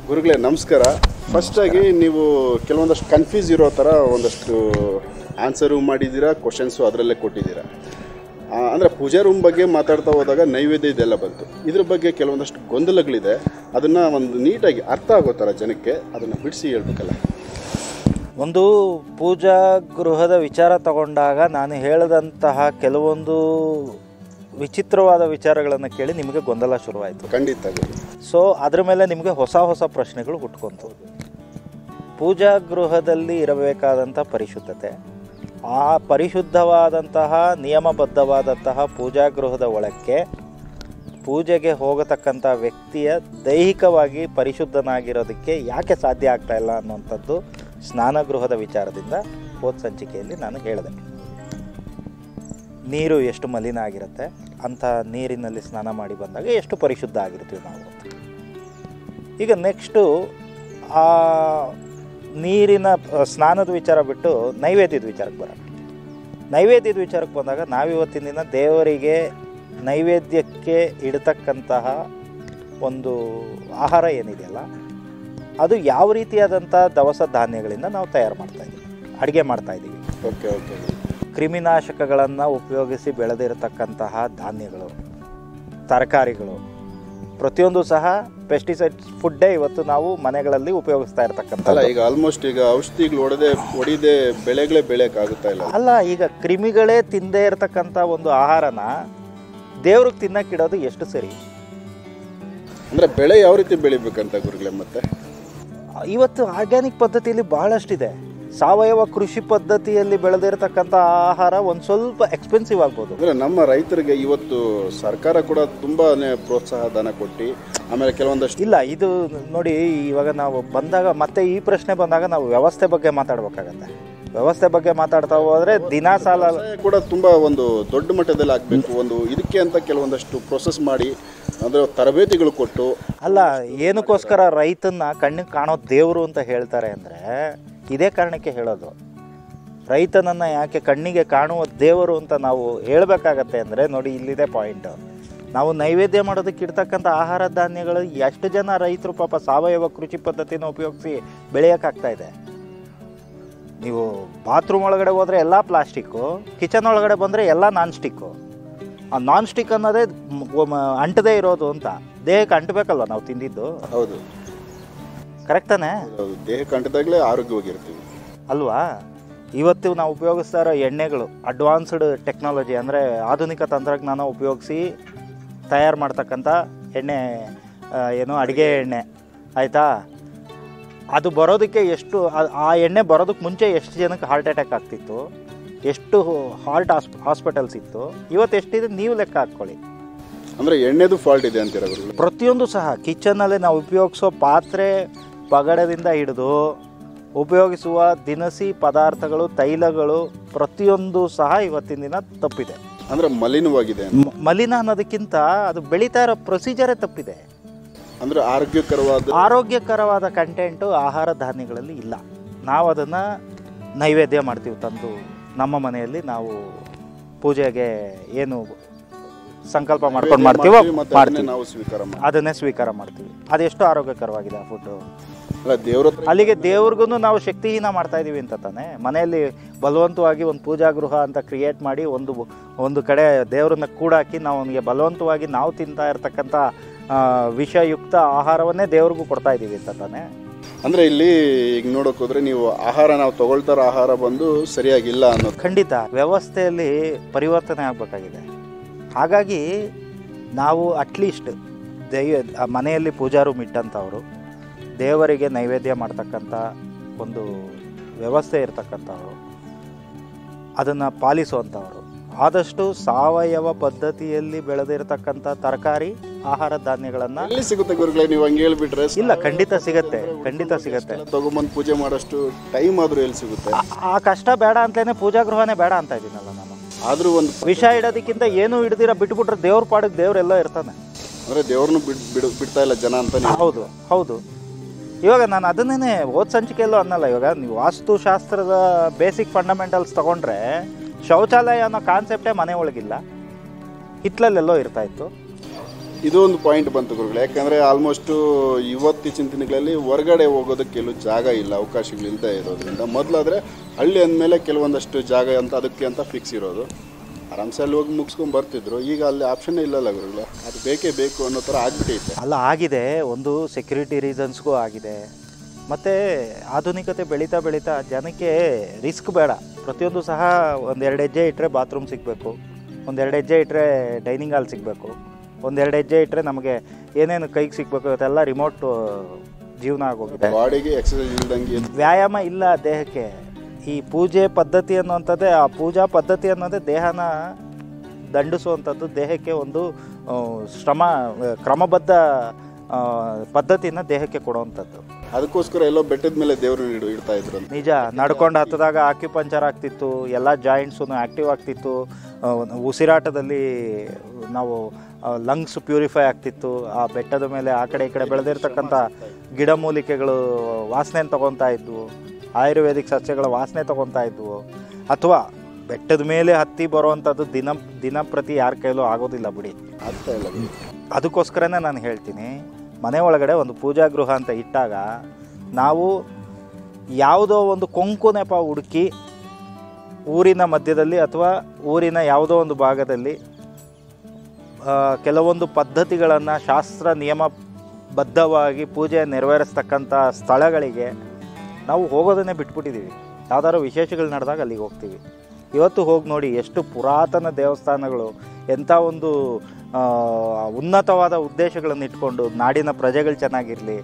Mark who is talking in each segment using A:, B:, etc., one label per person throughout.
A: ಗುರುಗಳೇ ನಮಸ್ಕಾರ ಫಸ್ಟ್ ಆಗಿ ನೀವು ಕೆಲವೊಂದಷ್ಟು ಕನ್ಫ್ಯೂಸ್ ಇರೋ ಥರ ಒಂದಷ್ಟು ಆನ್ಸರು ಮಾಡಿದ್ದೀರಾ ಕ್ವಶನ್ಸು ಅದರಲ್ಲೇ ಕೊಟ್ಟಿದ್ದೀರಾ ಆ, ಅಂದ್ರೆ ಪೂಜಾ ರೂಮ್ ಬಗ್ಗೆ ಮಾತಾಡ್ತಾ ಹೋದಾಗ ನೈವೇದ್ಯ ಇದೆಲ್ಲ ಬಂತು ಇದ್ರ ಬಗ್ಗೆ ಕೆಲವೊಂದಷ್ಟು ಗೊಂದಲಗಳಿದೆ ಅದನ್ನ ಒಂದು ನೀಟಾಗಿ ಅರ್ಥ ಆಗೋ ಥರ ಜನಕ್ಕೆ ಅದನ್ನ ಬಿಡಿಸಿ ಹೇಳ್ಬೇಕಲ್ಲ
B: ಒಂದು ಪೂಜಾ ಗೃಹದ ವಿಚಾರ ತಗೊಂಡಾಗ ನಾನು ಹೇಳಿದಂತಹ ಕೆಲವೊಂದು ವಿಚಿತ್ರವಾದ ವಿಚಾರಗಳನ್ನು ಕೇಳಿ ನಿಮಗೆ ಗೊಂದಲ ಶುರುವಾಯಿತು
A: ಖಂಡಿತ ಗುರು
B: ಸೊ ಅದ್ರ ಮೇಲೆ ನಿಮಗೆ ಹೊಸ ಹೊಸ ಪ್ರಶ್ನೆಗಳು ಹುಟ್ಕೊಂತು ಪೂಜಾ ಗೃಹದಲ್ಲಿ ಇರಬೇಕಾದಂಥ ಪರಿಶುದ್ಧತೆ ಆ ಪರಿಶುದ್ಧವಾದಂತಹ ನಿಯಮಬದ್ಧವಾದಂತಹ ಪೂಜಾ ಗೃಹದ ಒಳಕ್ಕೆ ಪೂಜೆಗೆ ಹೋಗತಕ್ಕಂಥ ವ್ಯಕ್ತಿಯ ದೈಹಿಕವಾಗಿ ಪರಿಶುದ್ಧನಾಗಿರೋದಕ್ಕೆ ಯಾಕೆ ಸಾಧ್ಯ ಆಗ್ತಾ ಇಲ್ಲ ಅನ್ನುವಂಥದ್ದು ಸ್ನಾನಗೃಹದ ವಿಚಾರದಿಂದ ಹೋದ ಸಂಚಿಕೆಯಲ್ಲಿ ನಾನು ಹೇಳಿದೆ ನೀರು ಎಷ್ಟು ಮಲಿನ ಆಗಿರುತ್ತೆ ಅಂಥ ನೀರಿನಲ್ಲಿ ಸ್ನಾನ ಮಾಡಿ ಬಂದಾಗ ಎಷ್ಟು ಪರಿಶುದ್ಧ ಆಗಿರ್ತೀವಿ ನಾವು ಈಗ ನೆಕ್ಸ್ಟು ಆ ನೀರಿನ ಆ, ಸ್ನಾನದ ವಿಚಾರ ಬಿಟ್ಟು ನೈವೇದ್ಯದ ವಿಚಾರಕ್ಕೆ ಬರೋಣ ನೈವೇದ್ಯದ ವಿಚಾರಕ್ಕೆ ಬಂದಾಗ ನಾವಿವತ್ತಿನ ದಿನ ದೇವರಿಗೆ ನೈವೇದ್ಯಕ್ಕೆ ಇಡತಕ್ಕಂತಹ ಒಂದು ಆಹಾರ ಏನಿದೆಯಲ್ಲ ಅದು ಯಾವ ರೀತಿಯಾದಂಥ ದವಸ ಧಾನ್ಯಗಳಿಂದ ನಾವು ತಯಾರು ಮಾಡ್ತಾ ಇದ್ದೀವಿ ಅಡುಗೆ ಮಾಡ್ತಾ ಇದ್ದೀವಿ
A: ಓಕೆ ಓಕೆ
B: ಕ್ರಿಮಿನಾಶಕಗಳನ್ನು ಉಪಯೋಗಿಸಿ ಬೆಳೆದಿರತಕ್ಕಂತಹ ಧಾನ್ಯಗಳು ತರಕಾರಿಗಳು ಪ್ರತಿಯೊಂದು ಸಹ ಪೆಸ್ಟಿಸೈಡ್ಸ್ ಫುಡ್ಡೇ ಇವತ್ತು ನಾವು ಮನೆಗಳಲ್ಲಿ ಉಪಯೋಗಿಸ್ತಾ
A: ಅಲ್ಲ
B: ಇರತಕ್ಕಂಥದ್ದು
A: ಈಗ ಆಲ್ಮೋಸ್ಟ್ ಈಗ ಔಷಧಿಗಳು ಹೊಡೆದೇ ಹೊಡಿದೆ ಬೆಳೆಗಳೇ ಬೆಳೆಯೋಕ್ಕಾಗುತ್ತಾ ಇಲ್ಲ
B: ಅಲ್ಲ ಈಗ ಕ್ರಿಮಿಗಳೇ ತಿಂದೇ ಇರತಕ್ಕಂಥ ಒಂದು ಆಹಾರನ ದೇವ್ರಿಗೆ ತಿನ್ನಕ್ಕಿಡೋದು ಎಷ್ಟು ಸರಿ
A: ಅಂದ್ರೆ ಬೆಳೆ ಯಾವ ರೀತಿ ಬೆಳಿಬೇಕಂತ ಗುರುಗಳೇ ಮತ್ತೆ
B: ಇವತ್ತು ಆರ್ಗ್ಯಾನಿಕ್ ಪದ್ಧತಿಯಲ್ಲಿ ಬಹಳಷ್ಟಿದೆ ಸಾವಯವ ಕೃಷಿ ಪದ್ಧತಿಯಲ್ಲಿ ಬೆಳೆದಿರತಕ್ಕಂಥ ಆಹಾರ ಒಂದು ಸ್ವಲ್ಪ ಎಕ್ಸ್ಪೆನ್ಸಿವ್ ಆಗ್ಬೋದು
A: ಅಂದ್ರೆ ನಮ್ಮ ರೈತರಿಗೆ ಇವತ್ತು ಸರ್ಕಾರ ಕೂಡ ತುಂಬಾನೇ ಪ್ರೋತ್ಸಾಹ ಧನ ಕೊಟ್ಟು ಆಮೇಲೆ ಕೆಲವೊಂದಷ್ಟು
B: ಇಲ್ಲ ಇದು ನೋಡಿ ಇವಾಗ ನಾವು ಬಂದಾಗ ಮತ್ತೆ ಈ ಪ್ರಶ್ನೆ ಬಂದಾಗ ನಾವು ವ್ಯವಸ್ಥೆ ಬಗ್ಗೆ ಮಾತಾಡ್ಬೇಕಾಗತ್ತೆ ವ್ಯವಸ್ಥೆ ಬಗ್ಗೆ ಮಾತಾಡ್ತಾ ಹೋದ್ರೆ ದಿನಾ ಸಾಲ
A: ವ್ಯವಸಾಯ ಕೂಡ ತುಂಬಾ ಒಂದು ದೊಡ್ಡ ಮಟ್ಟದಲ್ಲಿ ಆಗ್ಬೇಕು ಒಂದು ಇದಕ್ಕೆ ಅಂತ ಕೆಲವೊಂದಷ್ಟು ಪ್ರೊಸೆಸ್ ಮಾಡಿ ಅಂದ್ರೆ ತರಬೇತಿಗಳು ಕೊಟ್ಟು
B: ಅಲ್ಲ ಏನಕ್ಕೋಸ್ಕರ ರೈತನ್ನ ಕಣ್ಣಿಗೆ ಕಾಣೋ ದೇವರು ಅಂತ ಹೇಳ್ತಾರೆ ಅಂದರೆ ಇದೇ ಕಾರಣಕ್ಕೆ ಹೇಳೋದು ರೈತನನ್ನು ಯಾಕೆ ಕಣ್ಣಿಗೆ ಕಾಣುವ ದೇವರು ಅಂತ ನಾವು ಹೇಳಬೇಕಾಗತ್ತೆ ಅಂದರೆ ನೋಡಿ ಇಲ್ಲಿದೆ ಪಾಯಿಂಟ್ ನಾವು ನೈವೇದ್ಯ ಮಾಡೋದಕ್ಕೆ ಇಡ್ತಕ್ಕಂಥ ಆಹಾರ ಧಾನ್ಯಗಳು ಎಷ್ಟು ಜನ ರೈತರು ಪಾಪ ಸಾವಯವ ಕೃಷಿ ಪದ್ಧತಿನ ಉಪಯೋಗಿಸಿ ಬೆಳೆಯೋಕ್ಕಾಗ್ತಾ ಇದೆ ನೀವು ಬಾತ್ರೂಮ್ ಒಳಗಡೆ ಹೋದರೆ ಎಲ್ಲ ಪ್ಲಾಸ್ಟಿಕ್ಕು ಕಿಚನ್ ಒಳಗಡೆ ಬಂದರೆ ಎಲ್ಲ ನಾನ್ ಸ್ಟಿಕ್ಕು ಆ ನಾನ್ ಸ್ಟಿಕ್ ಅನ್ನೋದೇ ಮ್- ಮ- ಅಂಟದೇ ಇರೋದು ಅಂತ ದೇಹಕ್ಕೆ ಅಂಟಬೇಕಲ್ವ ನಾವು ತಿಂದಿದ್ದು
A: ಹೌದು
B: ಕರೆಕ್ಟ್ ತಾನೇ
A: ಹೌದು ದೇಹಕ್ಕೆ ಅಂಟಿದಾಗಲೇ ಆರೋಗ್ಯವಾಗಿರ್ತೀವಿ
B: ಅಲ್ವಾ ಇವತ್ತು ನಾವು ಉಪಯೋಗಿಸ್ತಾ ಇರೋ ಎಣ್ಣೆಗಳು ಅಡ್ವಾನ್ಸ್ಡ್ ಟೆಕ್ನಾಲಜಿ ಅಂದರೆ ಆಧುನಿಕ ತಂತ್ರಜ್ಞಾನ ಉಪಯೋಗಿಸಿ ತಯಾರು ಮಾಡ್ತಕ್ಕಂಥ ಎಣ್ಣೆ ಆ, ಏನು ಅಡುಗೆ ಎಣ್ಣೆ ಆಯಿತಾ ಅದು ಬರೋದಕ್ಕೆ ಎಷ್ಟು ಆ- ಆ ಎಣ್ಣೆ ಬರೋದಕ್ಕೆ ಮುಂಚೆ ಎಷ್ಟು ಜನಕ್ಕೆ ಹಾರ್ಟ್ ಅಟ್ಯಾಕ್ ಆಗ್ತಿತ್ತು ಎಷ್ಟು ಹಾರ್ಟ್ ಹಾಸ್ಪಿಟಲ್ಸ್ ಇತ್ತು ಇವತ್ತು ಎಷ್ಟಿದೆ ನೀವು ಲೆಕ್ಕ ಹಾಕ್ಕೊಳ್ಳಿ
A: ಅಂದ್ರೆ ಎಣ್ಣೆದು ಫಾಲ್ಟ್ ಇದೆ ಅಂತೀರ ಗುರುಗಳು
B: ಪ್ರತಿಯೊಂದು ಸಹ ಕಿಚನ್ನಲ್ಲಿ ನಾವು ಉಪಯೋಗಿಸೋ ಪಾತ್ರೆ ಪಗಡದಿಂದ ಹಿಡಿದು ಉಪಯೋಗಿಸುವ ದಿನಸಿ ಪದಾರ್ಥಗಳು ತೈಲಗಳು ಪ್ರತಿಯೊಂದು ಸಹ ಇವತ್ತಿನ ದಿನ ತಪ್ಪಿದೆ
A: ಅಂದ್ರೆ ಮಲಿನವಾಗಿದೆ ಅಂತ.
B: ಮ- ಮಲಿನ ಅನ್ನೋದಕ್ಕಿಂತ ಅದು ಬೆಳೀತಾ ಇರೋ ಪ್ರೊಸೀಜರೇ ತಪ್ಪಿದೆ
A: ಅಂದ್ರೆ ಆರೋಗ್ಯಕರವಾದ
B: ಆರೋಗ್ಯಕರವಾದ ಕಂಟೆಂಟು ಆಹಾರ ಧಾನ್ಯಗಳಲ್ಲಿ ಇಲ್ಲ ನಾವು ಅದನ್ನು ನೈವೇದ್ಯ ಮಾಡ್ತೀವಿ ತಂದು ನಮ್ಮ ಮನೆಯಲ್ಲಿ ನಾವು ಪೂಜೆಗೆ ಏನು ಸಂಕಲ್ಪ ಮಾಡ್ಕೊಂಡು ಮಾಡ್ತೀವೋ
A: ಮಾಡ್ತೀವಿ, ಮತ್ತೆ ಅದನ್ನೇ
B: ಮಾಡ್ತೀವಿ
A: ನಾವು ಸ್ವೀಕಾರ ಮಾಡಿ
B: ಅದನ್ನೇ ಸ್ವೀಕಾರ ಮಾಡ್ತೀವಿ ಅದೆಷ್ಟು ಆರೋಗ್ಯಕರವಾಗಿದೆ ಆ ಫುಡ್ಡು
A: ಅಲ್ಲ ದೇವ್ರ ಹತ್ರ
B: ಅಲ್ಲಿಗೆ ದೇವ್ರಿಗೂ ನಾವು ಶಕ್ತಿಹೀನ ಮಾಡ್ತಾ ಇದೀವಿ ಅಂತ ತಾನೆ ಮನೆಯಲ್ಲಿ ಬಲವಂತವಾಗಿ ಒಂದು ಪೂಜಾ ಗೃಹ ಅಂತ ಕ್ರಿಯೇಟ್ ಮಾಡಿ ಒಂದು ಒಂದು ಕಡೆ ದೇವ್ರನ್ನ ಕೂಡಾಕಿ ನಾವು ಅವನಿಗೆ ಬಲವಂತವಾಗಿ ನಾವು ತಿಂತಾ ಇರ್ತಕ್ಕಂಥ ಆ, ವಿಷಯುಕ್ತ ಆಹಾರವನ್ನೇ ದೇವ್ರಿಗೂ ಕೊಡ್ತಾ ಇದ್ದೀವಿ ಅಂತ ತಾನೆ
A: ಅಂದ್ರೆ ಇಲ್ಲಿ ಈಗ ನೋಡಕ್ ಹೋದ್ರೆ ನೀವು ಆಹಾರ ನಾವು ತಗೊಳ್ತಾರ ಆಹಾರ ಬಂದು ಸರಿಯಾಗಿಲ್ಲ ಅನ್ನೋದು
B: ಖಂಡಿತ ವ್ಯವಸ್ಥೆಯಲ್ಲಿ ಪರಿವರ್ತನೆ ಆಗಬೇಕಾಗಿದೆ ಹಾಗಾಗಿ ನಾವು ಅಟ್ಲೀಸ್ಟ್ ದೈವ ಆ ಮನೆಯಲ್ಲಿ ಪೂಜಾ ರೂಮ್ ಇಟ್ಟಂಥವ್ರು ದೇವರಿಗೆ ನೈವೇದ್ಯ ಮಾಡ್ತಕ್ಕಂಥ ಒಂದು ವ್ಯವಸ್ಥೆ ಇರ್ತಕ್ಕಂಥವ್ರು ಅದನ್ನು ಪಾಲಿಸುವಂಥವ್ರು ಆದಷ್ಟು ಸಾವಯವ ಪದ್ಧತಿಯಲ್ಲಿ ಬೆಳೆದಿರತಕ್ಕಂಥ ತರಕಾರಿ ಆಹಾರ ಧಾನ್ಯಗಳನ್ನು
A: ಎಲ್ಲಿ ಸಿಗುತ್ತೆ ಗುರುಗಳೇ ನೀವು ಹಂಗೆ ಹೇಳ್ಬಿಟ್ರೆ
B: ಇಲ್ಲ ಖಂಡಿತ ಸಿಗತ್ತೆ ಖಂಡಿತ ಸಿಗತ್ತೆ
A: ತಗೊಂಬಂದು ಪೂಜೆ ಮಾಡೋಷ್ಟು ಟೈಮ್ ಆದ್ರೂ ಎಲ್ಲಿ ಸಿಗುತ್ತೆ
B: ಆ- ಆ ಕಷ್ಟ ಬೇಡ ಅಂತಲೇ ಪೂಜಾ ಗೃಹನೇ ಬೇಡ ಅಂತ ಇದ್ದೀನಲ್ಲ ನಾನು
A: ಆದ್ರೂ ಒಂದು
B: ವಿಷ ಇಡೋದಕ್ಕಿಂತ ಏನು ಹಿಡ್ದಿರ ಬಿಟ್ಬಿಟ್ರೆ ದೇವ್ರ ಪಾಡಕ್ಕೆ ದೇವ್ರೆಲ್ಲ ಇರ್ತಾನೆ
A: ಅಂದ್ರೆ ದೇವ್ರನ್ನು ಬಿಡ್ ಬಿಡು ಬಿಡ್ತಾ ಇಲ್ಲ ಜನ ಅಂತ ನೀವು
B: ಹೌದು ಹೌದು ಇವಾಗ ನಾನು ಅದನ್ನೇ ಓದ್ ಸಂಚಿಕೆಯಲ್ಲೂ ಅನ್ನಲ್ಲ ಇವಾಗ ನೀವು ವಾಸ್ತುಶಾಸ್ತ್ರದ ಬೇಸಿಕ್ ಫಂಡಮೆಂಟಲ್ಸ್ ತಗೊಂಡ್ರೆ ಶೌಚಾಲಯ ಅನ್ನೋ ಕಾನ್ಸೆಪ್ಟೇ ಮನೆ ಒಳಗಿಲ್ಲ ಹಿತ್ಲಲ್ಲೆಲ್ಲೋ ಇರ್ತಾ ಇತ್ತು
A: ಇದು ಒಂದು ಪಾಯಿಂಟ್ ಬಂತು ಗುರುಗಳು ಯಾಕಂದರೆ ಆಲ್ಮೋಸ್ಟು ಇವತ್ತಿನ ದಿನಗಳಲ್ಲಿ ಹೊರಗಡೆ ಹೋಗೋದಕ್ಕೆ ಕೆಲವು ಜಾಗ ಇಲ್ಲ ಅವಕಾಶಗಳಿಲ್ಲದೆ ಇರೋದ್ರಿಂದ ಮೊದಲಾದರೆ ಹಳ್ಳಿ ಅಂದಮೇಲೆ ಕೆಲವೊಂದಷ್ಟು ಜಾಗ ಅಂತ ಅದಕ್ಕೆ ಅಂತ ಫಿಕ್ಸ್ ಇರೋದು ಆರಾಮ್ಸೆ ಅಲ್ಲಿ ಹೋಗಿ ಮುಗಿಸ್ಕೊಂಡು ಬರ್ತಿದ್ರು ಈಗ ಅಲ್ಲಿ ಆಪ್ಷನ್ನೇ ಇಲ್ಲಲ್ಲ ಗುರುಗಳು ಅದು ಬೇಕೇ ಬೇಕು ಅನ್ನೋ ಥರ ಆಗ್ಬಿಟ್ಟೈತೆ
B: ಅಲ್ಲ ಆಗಿದೆ ಒಂದು ಸೆಕ್ಯೂರಿಟಿ ರೀಸನ್ಸ್ಗೂ ಆಗಿದೆ ಮತ್ತು ಆಧುನಿಕತೆ ಬೆಳೀತಾ ಬೆಳೀತಾ ಜನಕ್ಕೆ ರಿಸ್ಕ್ ಬೇಡ ಪ್ರತಿಯೊಂದು ಸಹ ಒಂದೆರಡು ಹೆಜ್ಜೆ ಇಟ್ಟರೆ ಬಾತ್ರೂಮ್ ಸಿಗಬೇಕು ಒಂದೆರಡು ಹೆಜ್ಜೆ ಇಟ್ಟರೆ ಡೈನಿಂಗ್ ಹಾಲ್ ಸಿಗಬೇಕು ಒಂದೆರಡು ಹೆಜ್ಜೆ ಇಟ್ಟರೆ ನಮಗೆ ಏನೇನು ಕೈಗೆ ಸಿಗಬೇಕು ಇವತ್ತೆಲ್ಲ ರಿಮೋಟ್ ಜೀವನ ಆಗೋಗಿದೆ
A: ಬಾಡಿಗೆ ಎಕ್ಸಸೈಸ್ ಇಲ್ದಂಗೆ ಎದ್ದು
B: ವ್ಯಾಯಾಮ ಇಲ್ಲ ದೇಹಕ್ಕೆ ಈ ಪೂಜೆ ಪದ್ಧತಿ ಅನ್ನುವಂಥದ್ದೇ ಆ ಪೂಜಾ ಪದ್ಧತಿ ಅನ್ನೋದೇ ದೇಹನ ದಂಡಿಸುವಂಥದ್ದು ದೇಹಕ್ಕೆ ಒಂದು ಆ, ಶ್ರಮ ಆ, ಕ್ರಮಬದ್ಧ ಆ, ಪದ್ಧತಿನ ದೇಹಕ್ಕೆ ಕೊಡುವಂಥದ್ದು
A: ಅದಕ್ಕೋಸ್ಕರ ಎಲ್ಲೋ ಬೆಟ್ಟದ ಮೇಲೆ ದೇವರು ಇಡು ಇಡ್ತಾ ಇದ್ರು ಅಂತ
B: ನಿಜ ನಡ್ಕೊಂಡು ಹತ್ತದಾಗ ಆಕ್ಯುಪಂಚರ್ ಆಗ್ತಿತ್ತು ಎಲ್ಲ ಜಾಯಿಂಟ್ಸು ಆ್ಯಕ್ಟಿವ್ ಆಗ್ತಿತ್ತು ಆ, ಉಸಿರಾಟದಲ್ಲಿ ನಾವು ಲಂಗ್ಸ್ ಪ್ಯೂರಿಫೈ ಆಗ್ತಿತ್ತು ಆ ಬೆಟ್ಟದ ಮೇಲೆ ಆ ಕಡೆ ಈ ಕಡೆ ಬೆಳೆದಿರ್ತಕ್ಕಂಥ ಗಿಡಮೂಲಿಕೆಗಳು ವಾಸನೆ ತಗೊತಾ ಇದ್ವು ಆಯುರ್ವೇದಿಕ್ ಸಸ್ಯಗಳ ವಾಸನೆ ತಗೊತಾ ಇದ್ವು ಅಥವಾ ಬೆಟ್ಟದ ಮೇಲೆ ಹತ್ತಿ ಬರುವಂಥದ್ದು ದಿನ ದಿನಪ್ರತಿ ಯಾರ ಕೈಲೂ ಆಗೋದಿಲ್ಲ ಬಿಡಿ
A: ಆಗ್ತಾ ಇಲ್ಲ ಗುರು.
B: ಅದಕ್ಕೋಸ್ಕರನೇ ನಾನು ಹೇಳ್ತೀನಿ ಮನೆ ಒಳಗಡೆ ಒಂದು ಪೂಜಾ ಗೃಹ ಅಂತ ಇಟ್ಟಾಗ ನಾವು ಯಾವುದೋ ಒಂದು ಕೊಂಕು ನೆಪ ಹುಡುಕಿ ಊರಿನ ಮಧ್ಯದಲ್ಲಿ ಅಥವಾ ಊರಿನ ಯಾವುದೋ ಒಂದು ಭಾಗದಲ್ಲಿ ಆ, ಕೆಲವೊಂದು ಪದ್ಧತಿಗಳನ್ನು ಶಾಸ್ತ್ರ ನಿಯಮಬದ್ಧವಾಗಿ ಪೂಜೆ ನೆರವೇರಿಸ್ತಕ್ಕಂಥ ಸ್ಥಳಗಳಿಗೆ ನಾವು ಹೋಗೋದನ್ನೇ ಬಿಟ್ಬಿಟ್ಟಿದ್ದೀವಿ ಯಾವ್ದಾದ್ರು ವಿಶೇಷಗಳು ನಡೆದಾಗ ಅಲ್ಲಿಗೆ ಹೋಗ್ತೀವಿ ಇವತ್ತು ಹೋಗಿ ನೋಡಿ ಎಷ್ಟು ಪುರಾತನ ದೇವಸ್ಥಾನಗಳು ಎಂಥ ಒಂದು ಆ, ಉನ್ನತವಾದ ಉದ್ದೇಶಗಳನ್ನು ಇಟ್ಕೊಂಡು ನಾಡಿನ ಪ್ರಜೆಗಳು ಚೆನ್ನಾಗಿರಲಿ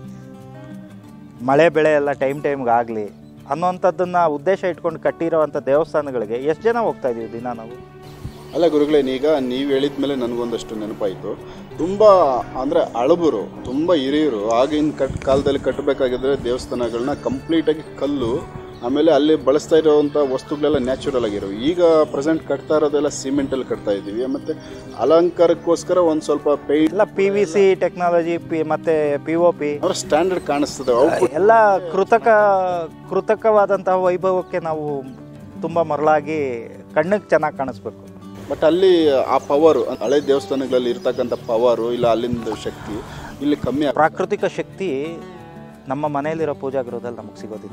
B: ಮಳೆ ಬೆಳೆ ಎಲ್ಲ ಟೈಮ್ ಟೈಮ್ಗೆ ಆಗಲಿ ಅನ್ನೋವಂಥದ್ದನ್ನು ಉದ್ದೇಶ ಇಟ್ಕೊಂಡು ಕಟ್ಟಿರೋವಂಥ ದೇವಸ್ಥಾನಗಳಿಗೆ ಎಷ್ಟು ಜನ ಹೋಗ್ತಾ ಇದೀವಿ ದಿನ ನಾವು
A: ಅಲ್ಲ ಗುರುಗಳೇನೀಗ ನೀವು ಹೇಳಿದ ಮೇಲೆ ನನಗೊಂದಷ್ಟು ನೆನಪಾಯಿತು ತುಂಬ ಅಂದರೆ ಅಳಬರು ತುಂಬ ಹಿರಿಯರು ಆಗಿನ ಕಟ್ ಕಾಲದಲ್ಲಿ ಕಟ್ಟಬೇಕಾಗಿದ್ರೆ ದೇವಸ್ಥಾನಗಳನ್ನ ಕಂಪ್ಲೀಟಾಗಿ ಕಲ್ಲು ಆಮೇಲೆ ಅಲ್ಲಿ ಬಳಸ್ತಾ ಇರೋವಂಥ ವಸ್ತುಗಳೆಲ್ಲ ನ್ಯಾಚುರಲ್ ಆಗಿರೋ ಈಗ ಪ್ರೆಸೆಂಟ್ ಕಟ್ತಾ ಇರೋದೆಲ್ಲ ಸಿಮೆಂಟಲ್ಲಿ ಕಟ್ತಾ ಇದ್ದೀವಿ ಮತ್ತು ಅಲಂಕಾರಕ್ಕೋಸ್ಕರ ಒಂದು ಸ್ವಲ್ಪ ಪೇಂಟ್
B: ಎಲ್ಲ P V C technology P ಮತ್ತು ಪಿ ಒ ಪಿ
A: ಅವ್ರ ಸ್ಟ್ಯಾಂಡರ್ಡ್ ಕಾಣಿಸ್ತದೆ ಔಟ್ಪುಟ್
B: ಎಲ್ಲ ಕೃತಕ ಕೃತಕವಾದಂತಹ ವೈಭವಕ್ಕೆ ನಾವು ತುಂಬ ಮರಳಾಗಿ ಕಣ್ಣಿಗೆ ಚೆನ್ನಾಗಿ ಕಾಣಿಸ್ಬೇಕು
A: ಬಟ್ ಅಲ್ಲಿ ಆ ಪವರು ಹಳೆ ದೇವಸ್ಥಾನಗಳಲ್ಲಿ ಇರ್ತಕ್ಕಂಥ ಪವರು ಇಲ್ಲ ಅಲ್ಲಿಂದ ಶಕ್ತಿ ಇಲ್ಲಿ ಕಮ್ಮಿ ಆಗ್-
B: ಪ್ರಾಕೃತಿಕ ಶಕ್ತಿ ನಮ್ಮ ಮನೆಯಲ್ಲಿರೋ ಪೂಜಾ ಗೃಹದಲ್ಲಿ ನಮಗೆ ಸಿಗೋದಿಲ್ಲ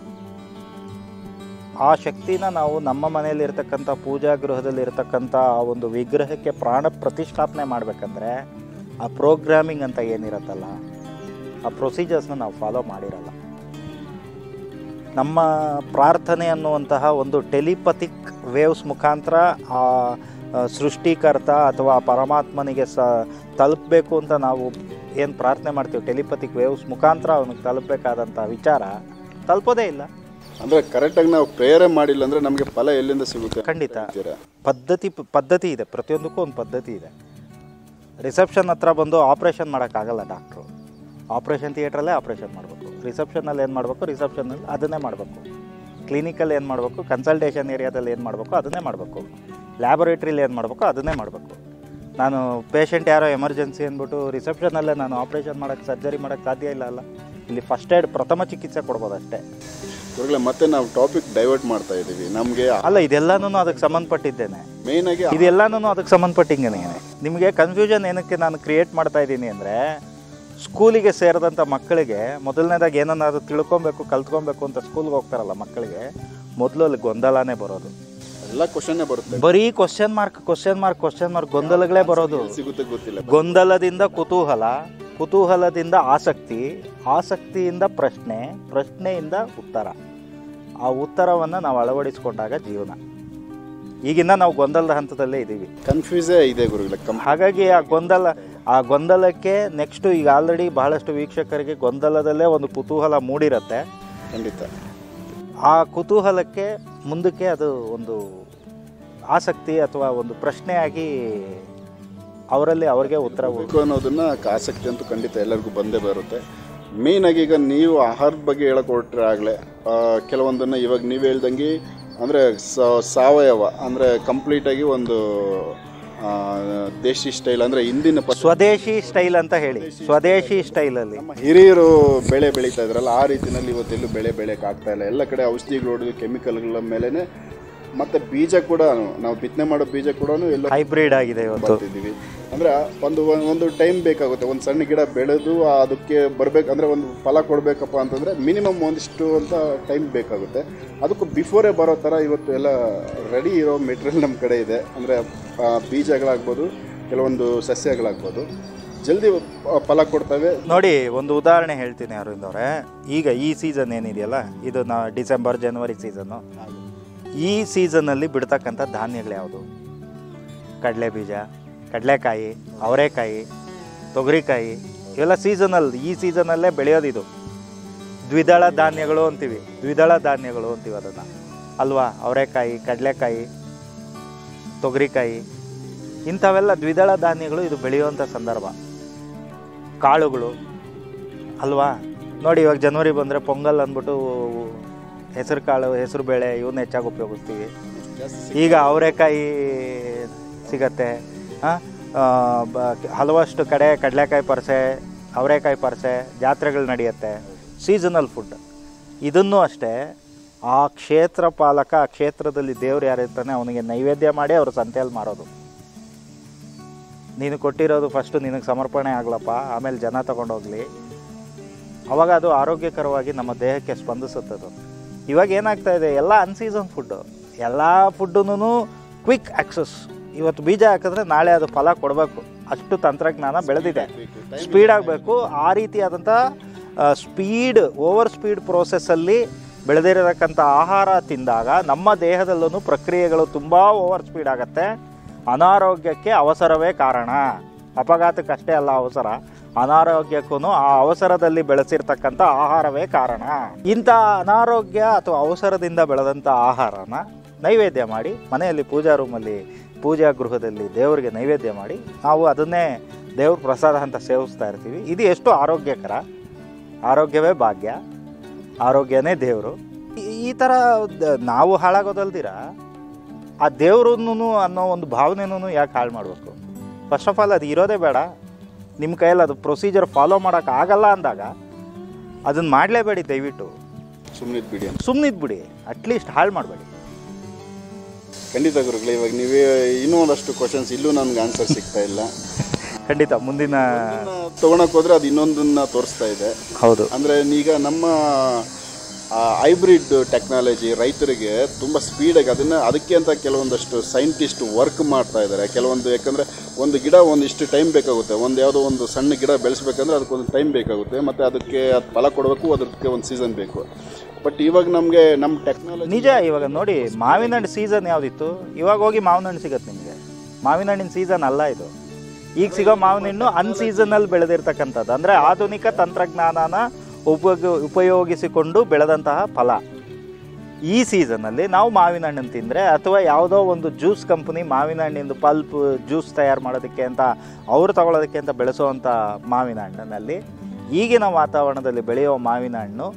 B: ಆ ಶಕ್ತಿನ ನಾವು ನಮ್ಮ ಮನೆಯಲ್ಲಿರ್ತಕ್ಕಂಥ ಪೂಜಾ ಗೃಹದಲ್ಲಿ ಇರ್ತಕ್ಕಂಥ ಆ ಒಂದು ವಿಗ್ರಹಕ್ಕೆ ಪ್ರಾಣ ಪ್ರತಿಷ್ಠಾಪನೆ ಮಾಡಬೇಕಂದ್ರೆ ಆ ಪ್ರೋಗ್ರಾಮಿಂಗ್ ಅಂತ ಏನಿರುತ್ತಲ್ಲ ಆ ಪ್ರೊಸೀಜರ್ಸ್ನ ನಾವು ಫಾಲೋ ಮಾಡಿರಲ್ಲ ನಮ್ಮ ಪ್ರಾರ್ಥನೆ ಅನ್ನುವಂತಹ ಒಂದು ಟೆಲಿಪತಿಕ್ ವೇವ್ಸ್ ಮುಖಾಂತರ ಆ ಆ, ಸೃಷ್ಟಿಕರ್ತ ಅಥವಾ ಆ ಪರಮಾತ್ಮನಿಗೆ ಸ ತಲುಪಬೇಕು ಅಂತ ನಾವು ಏನು ಪ್ರಾರ್ಥನೆ ಮಾಡ್ತೀವಿ ಟೆಲಿಪತಿಕ್ ವೇವ್ಸ್ ಮುಖಾಂತರ ಅವನಿಗೆ ತಲುಪಬೇಕಾದಂಥ ವಿಚಾರ ತಲುಪೋದೇ ಇಲ್ಲ
A: ಅಂದ್ರೆ ಕರೆಕ್ಟಾಗಿ ನಾವು ಪ್ರೇಯರೇ ಮಾಡಿಲ್ಲ ಅಂದ್ರೆ ನಮಗೆ ಫಲ ಎಲ್ಲಿಂದ ಸಿಗುತ್ತೆ
B: ಖಂಡಿತ
A: ಅಂತೀರಾ?
B: ಪದ್ಧತಿ ಪದ್ಧತಿ ಇದೆ ಪ್ರತಿಯೊಂದಕ್ಕೂ ಒಂದು ಪದ್ಧತಿ ಇದೆ ರಿಸೆಪ್ಷನ್ ಹತ್ರ ಬಂದು ಆಪ್ರೇಷನ್ ಮಾಡೋಕ್ಕಾಗಲ್ಲ ಡಾಕ್ಟ್ರು ಆಪ್ರೇಷನ್ ಥಿಯೇಟ್ರಲ್ಲೇ ಆಪ್ರೇಷನ್ ಮಾಡಬೇಕು ರಿಸೆಪ್ಷನಲ್ಲಿ ಏನು ಮಾಡಬೇಕು ರಿಸೆಪ್ಷನಲ್ಲಿ ಅದನ್ನೇ ಮಾಡಬೇಕು ಕ್ಲಿನಿಕಲ್ಲಿ ಏನು ಮಾಡಬೇಕು ಕನ್ಸಲ್ಟೇಷನ್ ಏರಿಯಾದಲ್ಲಿ ಏನು ಮಾಡಬೇಕು ಅದನ್ನೇ ಮಾಡಬೇಕು ಲ್ಯಾಬೊರೇಟ್ರಿಲಿ ಏನು ಮಾಡಬೇಕು ಅದನ್ನೇ ಮಾಡಬೇಕು ನಾನು ಪೇಷಂಟ್ ಯಾರೋ ಎಮರ್ಜೆನ್ಸಿ ಅಂದ್ಬಿಟ್ಟು ರಿಸೆಪ್ಷನಲ್ಲೇ ನಾನು ಆಪ್ರೇಷನ್ ಮಾಡೋಕ್ಕೆ ಸರ್ಜರಿ ಮಾಡೋಕ್ಕೆ ಸಾಧ್ಯ ಇಲ್ಲ ಅಲ್ಲ ಇಲ್ಲಿ ಫಸ್ಟ್ ಏಡ್ ಪ್ರಥಮ ಚಿಕಿತ್ಸೆ ಕೊಡ್ಬೋದು ಅಷ್ಟೇ
A: ಗುರುಗಳೇ ಮತ್ತೆ ನಾವು ಟಾಪಿಕ್ ಡೈವರ್ಟ್ ಮಾಡ್ತಾ ಇದ್ದೀವಿ ನಮಗೆ
B: ಅಲ್ಲ ಇದೆಲ್ಲನೂ ಅದಕ್ಕೆ ಸಂಬಂಧಪಟ್ಟಿದ್ದೇನೆ
A: ಮೇನ್ ಆಗಿ
B: ಇದೆಲ್ಲನೂ ಅದಕ್ಕೆ ಸಂಬಂಧಪಟ್ಟಿಂಗನೇ ನಿಮಗೆ ಕನ್ಫ್ಯೂಷನ್ ಏನಕ್ಕೆ ನಾನು ಕ್ರಿಯೇಟ್ ಮಾಡ್ತಾ ಇದ್ದೀನಿ ಅಂದರೆ ಸ್ಕೂಲಿಗೆ ಸೇರಿದಂಥ ಮಕ್ಕಳಿಗೆ ಮೊದಲನೇದಾಗಿ ಏನನ್ನಾದ್ರು ತಿಳ್ಕೊಬೇಕು ಕಲ್ತ್ಕೊಬೇಕು ಅಂತ ಸ್ಕೂಲ್ಗೆ ಹೋಗ್ತಾರಲ್ಲ ಮಕ್ಕಳಿಗೆ ಮೊದಲು ಅಲ್ಲಿ ಗೊಂದಲನೇ ಬರೋದು
A: ಎಲ್ಲ ಕ್ವಶನ್ನೇ ಬರುತ್ತೆ
B: ಬರೀ question mark question mark question mark ಗೊಂದಲಗಳೇ ಬರೋದು
A: ಸಿಗುತ್ತೆ ಗೊತ್ತಿಲ್ಲ
B: ಗೊಂದಲದಿಂದ ಕುತೂಹಲ ಕುತೂಹಲದಿಂದ ಆಸಕ್ತಿ ಆಸಕ್ತಿಯಿಂದ ಪ್ರಶ್ನೆ ಪ್ರಶ್ನೆಯಿಂದ ಉತ್ತರ ಆ ಉತ್ತರವನ್ನು ನಾವು ಅಳವಡಿಸ್ಕೊಂಡಾಗ ಜೀವನ ಈಗಿನ್ನ ನಾವು ಗೊಂದಲದ ಹಂತದಲ್ಲೇ ಇದ್ದೀವಿ
A: ಕನ್ಫ್ಯೂಸೇ ಇದೆ ಗುರುಗಳೇ ಕಂ
B: ಹಾಗಾಗಿ ಆ ಗೊಂದಲ ಆ ಗೊಂದಲಕ್ಕೆ ನೆಕ್ಸ್ಟು ಈಗ ಆಲ್ರೆಡಿ ಬಹಳಷ್ಟು ವೀಕ್ಷಕರಿಗೆ ಗೊಂದಲದಲ್ಲೇ ಒಂದು ಕುತೂಹಲ ಮೂಡಿರುತ್ತೆ
A: ಖಂಡಿತ
B: ಆ ಕುತೂಹಲಕ್ಕೆ ಮುಂದಕ್ಕೆ ಅದು ಒಂದು ಆಸಕ್ತಿ ಅಥವಾ ಒಂದು ಪ್ರಶ್ನೆಯಾಗಿ ಅವರಲ್ಲಿ ಅವ್ರಿಗೆ ಉತ್ತರ
A: ಬೇಕು ಅನ್ನೋದನ್ನ ಆಸಕ್ತಿ ಅಂತೂ ಖಂಡಿತ ಎಲ್ಲರಿಗೂ ಬಂದೇ ಬರುತ್ತೆ ಮೇನ್ ಆಗಿ ಈಗ ನೀವು ಆಹಾರದ ಬಗ್ಗೆ ಹೇಳಕ್ ಹೊರಟ್ರೆ ಆಗಲೇ ಕೆಲವೊಂದನ್ನ ಇವಾಗ ನೀವು ಹೇಳ್ದಂಗೆ ಅಂದರೆ ಸಾವಯವ ಅಂದರೆ ಕಂಪ್ಲೀಟಾಗಿ ಒಂದು ಆ, ದೇಶಿ ಸ್ಟೈಲ್ ಅಂದರೆ ಹಿಂದಿನ ಪ
B: ಸ್ವದೇಶಿ ಸ್ಟೈಲ್ ಅಂತ ಹೇಳಿ ಸ್ವದೇಶಿ ಸ್ಟೈಲಲ್ಲಿ
A: ನಮ್ಮ ಹಿರಿಯರು ಬೆಳೆ ಬೆಳೀತಾ ಇದ್ರಲ್ಲ ಆ ರೀತಿನಲ್ಲಿ ಇವತ್ತೆಲ್ಲೂ ಬೆಳೆ ಬೆಳೆಯಕ್ಕೆ ಆಗ್ತಾ ಇಲ್ಲ ಎಲ್ಲ ಕಡೆ ಔಷಧಿಗಳು ಹೊಡೆದು ಕೆಮಿಕಲ್ಗಳ ಮೇಲೇ ಮತ್ತು ಬೀಜ ಕೂಡ ನಾವು ಬಿತ್ತನೆ ಮಾಡೋ ಬೀಜ ಕೂಡ ಎಲ್ಲ
B: ಹೈಬ್ರಿಡ್ ಆಗಿದೆ ಇವತ್ತು
A: ಬರ್ತಿದ್ದೀವಿ ಅಂದರೆ ಒಂದು ಒಂದು ಟೈಮ್ ಬೇಕಾಗುತ್ತೆ ಒಂದು ಸಣ್ಣ ಗಿಡ ಬೆಳೆದು ಅದಕ್ಕೆ ಬರಬೇಕು ಅಂದರೆ ಒಂದು ಫಲ ಕೊಡಬೇಕಪ್ಪ ಅಂತಂದರೆ ಮಿನಿಮಮ್ ಒಂದಿಷ್ಟು ಅಂತ ಟೈಮ್ ಬೇಕಾಗುತ್ತೆ ಅದಕ್ಕೂ ಬಿಫೋರೇ ಬರೋ ಥರ ಇವತ್ತು ಎಲ್ಲ ರೆಡಿ ಇರೋ ಮೆಟೀರಿಯಲ್ ನಮ್ಮ ಕಡೆ ಇದೆ ಅಂದರೆ ಬೀಜಗಳಾಗ್ಬೋದು ಕೆಲವೊಂದು ಸಸ್ಯಗಳಾಗ್ಬೋದು ಜಲ್ದಿ ಆ, ಫಲ ಕೊಡ್ತವೆ
B: ನೋಡಿ ಒಂದು ಉದಾಹರಣೆ ಹೇಳ್ತೀನಿ ಅರವಿಂದ್ ಅವರೇ ಈಗ ಈ ಸೀಸನ್ ಏನಿದೆಯಲ್ಲ ಇದು ನಾ ಡಿಸೆಂಬರ್ ಜನವರಿ ಸೀಸನ್ನು ಈ ಸೀಸನ್ನಲ್ಲಿ ಬಿಡ್ತಕ್ಕಂಥ ಧಾನ್ಯಗಳು ಯಾವುದು ಕಡಲೆ ಬೀಜ ಕಡಲೆಕಾಯಿ ಅವರೆಕಾಯಿ ತೊಗರಿಕಾಯಿ ಇವೆಲ್ಲ ಸೀಸನಲ್ ಈ ಸೀಸನಲ್ಲೇ ಬೆಳೆಯೋದಿದು ದ್ವಿದಳ ಧಾನ್ಯಗಳು ಅಂತೀವಿ ದ್ವಿದಳ ಧಾನ್ಯಗಳು ಅಂತೀವಿ ಅದನ್ನು ಅಲ್ವಾ ಅವರೆಕಾಯಿ ಕಡಲೆಕಾಯಿ ತೊಗರಿಕಾಯಿ ಇಂಥವೆಲ್ಲ ದ್ವಿದಳ ಧಾನ್ಯಗಳು ಇದು ಬೆಳೆಯುವಂಥ ಸಂದರ್ಭ ಕಾಳುಗಳು ಅಲ್ವಾ ನೋಡಿ ಇವಾಗ ಜನವರಿ ಬಂದರೆ ಪೊಂಗಲ್ ಅಂದ್ಬಿಟ್ಟು ಹೆಸರು ಕಾಳು ಹೆಸರು ಬೇಳೆ ಇವನ್ನ ಹೆಚ್ಚಾಗಿ ಉಪಯೋಗಿಸ್ತೀವಿ ಈಗ ಅವರೆಕಾಯಿ ಸಿಗತ್ತೆ ಆ, ಆ, ಬ- ಹಲವಷ್ಟು ಕಡೆ ಕಡಲೆಕಾಯಿ ಪರ್ಸೆ ಅವರೆಕಾಯಿ ಪರ್ಸೆ ಜಾತ್ರೆಗಳು ನಡೆಯುತ್ತೆ ಸೀಸನಲ್ ಫುಡ್ ಇದನ್ನು ಅಷ್ಟೇ ಆ ಕ್ಷೇತ್ರ ಪಾಲಕ ಆ ಕ್ಷೇತ್ರದಲ್ಲಿ ದೇವ್ರು ಯಾರಿರ್ತಾನೆ ಅವನಿಗೆ ನೈವೇದ್ಯ ಮಾಡಿ ಅವರು ಸಂತೆಯಲ್ಲಿ ಮಾರೋದು ನೀನು ಕೊಟ್ಟಿರೋದು ಫಸ್ಟು ನಿನಗೆ ಸಮರ್ಪಣೆ ಆಗ್ಲಪ್ಪ ಆಮೇಲೆ ಜನ ತಗೊಂಡೋಗ್ಲಿ ಅವಾಗ ಅದು ಆರೋಗ್ಯಕರವಾಗಿ ನಮ್ಮ ದೇಹಕ್ಕೆ ಸ್ಪಂದಿಸುತ್ತದು ಇವಾಗ ಏನಾಗ್ತಾ ಇದೆ ಎಲ್ಲ ಅನ್ಸೀಸನ್ ಫುಡ್ಡು ಎಲ್ಲ ಫುಡ್ಡೂ ಕ್ವಿಕ್ ಆಕ್ಸಸ್ ಇವತ್ತು ಬೀಜ ಹಾಕಿದ್ರೆ ನಾಳೆ ಅದು ಫಲ ಕೊಡಬೇಕು ಅಷ್ಟು ತಂತ್ರಜ್ಞಾನ ಬೆಳೆದಿದೆ ಸ್ಪೀಡ್ ಆಗಬೇಕು ಆ ರೀತಿಯಾದಂಥ ಸ್ಪೀಡ್ ಓವರ್ ಸ್ಪೀಡ್ ಪ್ರೋಸೆಸ್ಸಲ್ಲಿ ಬೆಳೆದಿರತಕ್ಕಂಥ ಆಹಾರ ತಿಂದಾಗ ನಮ್ಮ ದೇಹದಲ್ಲೂ ಪ್ರಕ್ರಿಯೆಗಳು ತುಂಬ ಓವರ್ ಸ್ಪೀಡ್ ಆಗುತ್ತೆ ಅನಾರೋಗ್ಯಕ್ಕೆ ಅವಸರವೇ ಕಾರಣ ಅಪಘಾತಕ್ಕಷ್ಟೇ ಅಲ್ಲ ಅವಸರ ಅನಾರೋಗ್ಯಕ್ಕೂ ಆ ಅವಸರದಲ್ಲಿ ಬೆಳೆಸಿರ್ತಕ್ಕಂಥ ಆಹಾರವೇ ಕಾರಣ ಇಂಥ ಅನಾರೋಗ್ಯ ಅಥವಾ ಅವಸರದಿಂದ ಬೆಳೆದಂಥ ಆಹಾರನ ನೈವೇದ್ಯ ಮಾಡಿ ಮನೆಯಲ್ಲಿ ಪೂಜಾ ರೂಮಲ್ಲಿ ಪೂಜಾ ಗೃಹದಲ್ಲಿ ದೇವರಿಗೆ ನೈವೇದ್ಯ ಮಾಡಿ ನಾವು ಅದನ್ನೇ ದೇವ್ರ ಪ್ರಸಾದ ಅಂತ ಸೇವಿಸ್ತಾ ಇರ್ತೀವಿ ಇದು ಎಷ್ಟು ಆರೋಗ್ಯಕರ ಆರೋಗ್ಯವೇ ಭಾಗ್ಯ ಆರೋಗ್ಯನೇ ದೇವರು ಈ ಥರ ದ- ನಾವು ಹಾಳಾಗೋದಲ್ದಿರ ಆ ದೇವ್ರನ್ನು ಅನ್ನೋ ಒಂದು ಭಾವನೆನೂ ಯಾಕೆ ಹಾಳು ಮಾಡಬೇಕು ಫಸ್ಟ್ ಆಫ್ ಆಲ್ ಅದು ಇರೋದೇ ಬೇಡ ನಿಮ್ಮ ಕೈಯಲ್ಲಿ ಅದು ಪ್ರೊಸೀಜರ್ ಫಾಲೋ ಮಾಡೋಕೆ ಆಗಲ್ಲ ಅಂದಾಗ ಅದನ್ನು ಮಾಡಲೇಬೇಡಿ ದಯವಿಟ್ಟು
A: ಸುಮ್ಮನೆ ಬಿಡಿ ಅಂತ
B: ಸುಮ್ಮನಿದ್ಬಿಡಿ ಅಟ್ಲೀಸ್ಟ್ ಹಾಳು ಮಾಡಬೇಡಿ
A: ಖಂಡಿತ ಗುರುಗಳೇ ಇವಾಗ ನೀವೇ ಇನ್ನೂ ಒಂದಷ್ಟು ಕ್ವಶನ್ಸ್ ಇಲ್ಲೂ ನನಗೆ ಆನ್ಸರ್ ಸಿಗ್ತಾ ಇಲ್ಲ
B: ಖಂಡಿತ ಮುಂದಿನ
A: ತೊಗೊಳಕ್ ಹೋದ್ರೆ ಅದು ಇನ್ನೊಂದನ್ನ ತೋರಿಸ್ತಾ ಇದೆ
B: ಹೌದು
A: ಅಂದರೆ ಈಗ ನಮ್ಮ ಹೈಬ್ರಿಡ್ ಟೆಕ್ನಾಲಜಿ ರೈತರಿಗೆ ತುಂಬ ಸ್ಪೀಡಾಗಿ ಅದನ್ನು ಅದಕ್ಕೆ ಅಂತ ಕೆಲವೊಂದಷ್ಟು ಸೈಂಟಿಸ್ಟ್ ವರ್ಕ್ ಮಾಡ್ತಾ ಇದ್ದಾರೆ ಕೆಲವೊಂದು ಯಾಕಂದರೆ ಒಂದು ಗಿಡ ಒಂದಿಷ್ಟು ಟೈಮ್ ಬೇಕಾಗುತ್ತೆ ಒಂದು ಯಾವುದೋ ಒಂದು ಸಣ್ಣ ಗಿಡ ಬೆಳೆಸ್ಬೇಕಂದ್ರೆ ಅದಕ್ಕೊಂದು ಟೈಮ್ ಬೇಕಾಗುತ್ತೆ ಮತ್ತು ಅದಕ್ಕೆ ಅದು ಫಲ ಕೊಡಬೇಕು ಅದಕ್ಕೆ ಒಂದು ಸೀಸನ್ ಬೇಕು ಬಟ್ ಇವಾಗ ನಮಗೆ ನಮ್ಮ ಟೆಕ್ನಾಲಜಿ
B: ನಿಜ ಇವಾಗ ನೋಡಿ ಮಾವಿನ ಹಣ್ಣು ಸೀಸನ್ ಯಾವುದಿತ್ತು ಇವಾಗ ಹೋಗಿ ಮಾವಿನ ಹಣ್ಣು ಸಿಗತ್ತೆ ನಿಮಗೆ ಮಾವಿನ ಹಣ್ಣಿನ ಸೀಸನ್ ಅಲ್ಲ ಇದು ಈಗ ಸಿಗೋ ಮಾವಿನ ಹಣ್ಣು ಅನ್ಸೀಸನಲ್ಲಿ ಬೆಳೆದಿರ್ತಕ್ಕಂಥದ್ದು ಅಂದರೆ ಆಧುನಿಕ ತಂತ್ರಜ್ಞಾನನ ಉಪಯೋಗ ಉಪಯೋಗಿಸಿಕೊಂಡು ಬೆಳೆದಂತಹ ಫಲ ಈ ಸೀಸನಲ್ಲಿ ನಾವು ಮಾವಿನ ಹಣ್ಣನ್ನು ತಿಂದರೆ ಅಥವಾ ಯಾವುದೋ ಒಂದು ಜ್ಯೂಸ್ ಕಂಪ್ನಿ ಮಾವಿನ ಹಣ್ಣಿಂದು ಪಲ್ಪ್ ಜ್ಯೂಸ್ ತಯಾರು ಮಾಡೋದಕ್ಕೆ ಅಂತ ಅವರು ತಗೊಳ್ಳೋದಕ್ಕೆ ಅಂತ ಬೆಳೆಸುವಂಥ ಮಾವಿನ ಹಣ್ಣಿನಲ್ಲಿ ಈಗಿನ ವಾತಾವರಣದಲ್ಲಿ ಬೆಳೆಯೋ ಮಾವಿನ ಹಣ್ಣು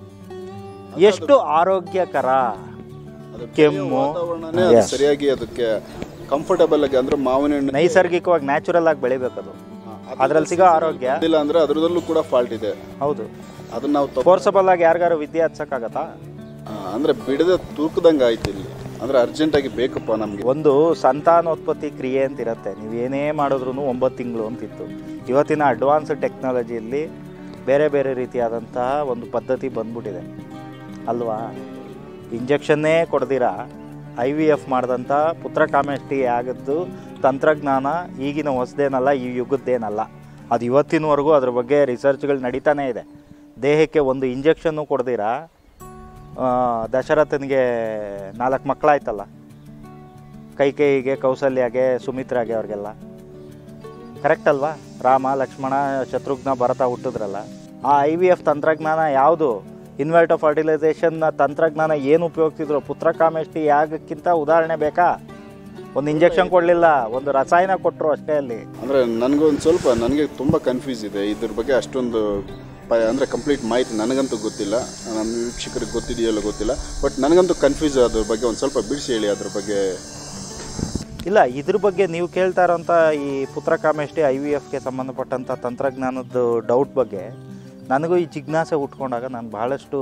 B: ಎಷ್ಟು ಆರೋಗ್ಯಕರ
A: ಅದಕ್ಕೆ
B: ಕೆಮ್ಮು.
A: ವಾತಾವರಣನೇ ಅದು
B: Yes.
A: ಸರಿಯಾಗಿ ಅದಕ್ಕೆ ಕಂಫರ್ಟಬಲ್ ಆಗಿ ಅಂದ್ರೆ ಮಾವಿನ ಹಣ್ಣು
B: ನೈಸರ್ಗಿಕವಾಗಿ ನ್ಯಾಚುರಲ್ ಆಗಿ ಬೆಳಿಬೇಕದು ಅದ್ರಲ್ಲಿ ಸಿಗೋ ಆರೋಗ್ಯ
A: ಇಲ್ಲ ಅಂದ್ರೆ ಅದ್ರದಲ್ಲೂ ಕೂಡ ಫಾಲ್ಟ್ ಇದೆ
B: ಹೌದು
A: ಅದನ್ನ ನಾವು ತಪ್ಪು
B: ಫೋರ್ಸಬಲ್ ಆಗಿ ಯಾರಿಗಾರು ವಿದ್ಯೆ ಹಚ್ಚಕ್ಕಾಗತ್ತಾ
A: ಆ, ಅಂದ್ರೆ ಬಿಡದ ತೂಕದಂಗೆ ಆಯ್ತು ಇಲ್ಲಿ ಅಂದ್ರೆ ಅರ್ಜೆಂಟಾಗಿ ಬೇಕಪ್ಪ ನಮಗೆ
B: ಒಂದು ಸಂತಾನೋತ್ಪತ್ತಿ ಕ್ರಿಯೆ ಅಂತ ಇರುತ್ತೆ ನೀವು ಏನೇ ಮಾಡಿದ್ರು ಒಂಬತ್ತು ತಿಂಗಳು ಅಂತಿತ್ತು ಇವತ್ತಿನ ಅಡ್ವಾನ್ಸ್ ಟೆಕ್ನಾಲಜಿಯಲ್ಲಿ ಬೇರೆ ಬೇರೆ ರೀತಿಯಾದಂತಹ ಒಂದು ಪದ್ಧತಿ ಬಂದ್ಬಿಟ್ಟಿದೆ ಅಲ್ವಾ ಇಂಜೆಕ್ಷನ್ನೇ ಕೊಡ್ದಿರ ಐ ವಿ ಎಫ್ ಮಾಡಿದಂಥ ಪುತ್ರಕಾಮೇಷ್ಟಿ ಆಗದ್ದು ತಂತ್ರಜ್ಞಾನ ಈಗಿನ ಹೊಸದೇನಲ್ಲ ಈ ಯುಗದ್ದೇನಲ್ಲ ಅದು ಇವತ್ತಿನವರೆಗೂ ಅದ್ರ ಬಗ್ಗೆ ರಿಸರ್ಚ್ಗಳು ನಡೀತಾನೇ ಇದೆ ದೇಹಕ್ಕೆ ಒಂದು ಇಂಜೆಕ್ಷನ್ನು ಕೊಡ್ದಿರ ಆ, ದಶರಥನಿಗೆ ನಾಲ್ಕು ಮಕ್ಕಳಾಯ್ತಲ್ಲ ಕೈಕೇಯಿಗೆ ಕೌಸಲ್ಯಾಗೆ ಸುಮಿತ್ರಾಗೆ ಅವ್ರಿಗೆಲ್ಲ ಕರೆಕ್ಟ್ ಅಲ್ವಾ ರಾಮ ಲಕ್ಷ್ಮಣ ಶತ್ರುಘ್ನ ಭರತ ಹುಟ್ಟಿದ್ರಲ್ಲ ಆ ಐ ವಿ ಎಫ್ ತಂತ್ರಜ್ಞಾನ ಯಾವುದು ಇನ್ವರ್ಟೋ ಫರ್ಟಿಲೈಸೇಷನ್ ತಂತ್ರಜ್ಞಾನ ಏನು ಉಪಯೋಗಿಸಿದ್ರು ಪುತ್ರಕಾಮೇಷ್ಟಿ ಯಾಗಕ್ಕಿಂತ ಉದಾಹರಣೆ ಬೇಕಾ ಒಂದು ಇಂಜೆಕ್ಷನ್ ಕೊಡಲಿಲ್ಲ ಒಂದು ರಸಾಯನ ಕೊಟ್ಟರು ಅಷ್ಟೇ ಅಲ್ಲಿ
A: ಅಂದ್ರೆ ನನಗೊಂದು ಸ್ವಲ್ಪ ನನಗೆ ತುಂಬ ಕನ್ಫ್ಯೂಸ್ ಇದೆ ಇದ್ರ ಬಗ್ಗೆ ಅಷ್ಟೊಂದು ಪ ಅಂದರೆ ಕಂಪ್ಲೀಟ್ ಮಾಹಿತಿ ನನಗಂತೂ ಗೊತ್ತಿಲ್ಲ ನಮ್ಮ ವೀಕ್ಷಕರಿಗೆ ಗೊತ್ತಿದೆಯಲ್ಲ ಗೊತ್ತಿಲ್ಲ ಬಟ್ ನನಗಂತೂ ಕನ್ಫ್ಯೂಸ್ ಅದ್ರ ಬಗ್ಗೆ ಒಂದು ಸ್ವಲ್ಪ ಬಿಡಿಸಿ ಹೇಳಿ ಅದ್ರ ಬಗ್ಗೆ
B: ಇಲ್ಲ ಇದ್ರ ಬಗ್ಗೆ ನೀವು ಕೇಳ್ತಾ ಇರೋಂಥ ಈ ಪುತ್ರಕಾಮೇಷ್ಟಿ ಐ ವಿ ಎಫ್ಗೆ ಸಂಬಂಧಪಟ್ಟಂಥ ತಂತ್ರಜ್ಞಾನದ ಡೌಟ್ ಬಗ್ಗೆ ನನಗೂ ಈ ಜಿಜ್ಞಾಸೆ ಹುಟ್ಕೊಂಡಾಗ ನಾನು ಬಹಳಷ್ಟು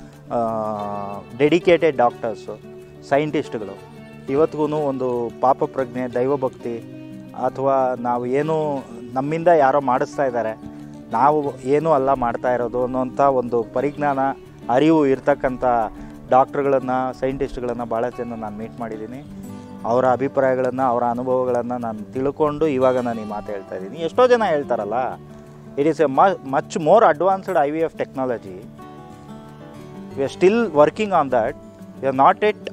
B: ಡೆಡಿಕೇಟೆಡ್ ಡಾಕ್ಟರ್ಸು ಸೈಂಟಿಸ್ಟ್ಗಳು ಇವತ್ತಿಗೂ ಒಂದು ಪಾಪ ಪ್ರಜ್ಞೆ ದೈವಭಕ್ತಿ ಅಥವಾ ನಾವು ಏನು ನಮ್ಮಿಂದ ಯಾರೋ ಮಾಡಿಸ್ತಾ ಇದ್ದಾರೆ ನಾವು ಏನೂ ಅಲ್ಲ ಮಾಡ್ತಾ ಇರೋದು ಅನ್ನೋಂಥ ಒಂದು ಪರಿಜ್ಞಾನ ಅರಿವು ಇರ್ತಕ್ಕಂಥ ಡಾಕ್ಟ್ರುಗಳನ್ನು ಸೈಂಟಿಸ್ಟ್ಗಳನ್ನು ಭಾಳ ಜನ ನಾನು ಮೀಟ್ ಮಾಡಿದ್ದೀನಿ ಅವರ ಅಭಿಪ್ರಾಯಗಳನ್ನು ಅವರ ಅನುಭವಗಳನ್ನು ನಾನು ತಿಳ್ಕೊಂಡು ಇವಾಗ ನಾನು ಈ ಮಾತು ಹೇಳ್ತಾ ಇದ್ದೀನಿ ಎಷ್ಟೋ ಜನ ಹೇಳ್ತಾರಲ್ಲ it is a much more advanced I V F technology we are still working on that we are not it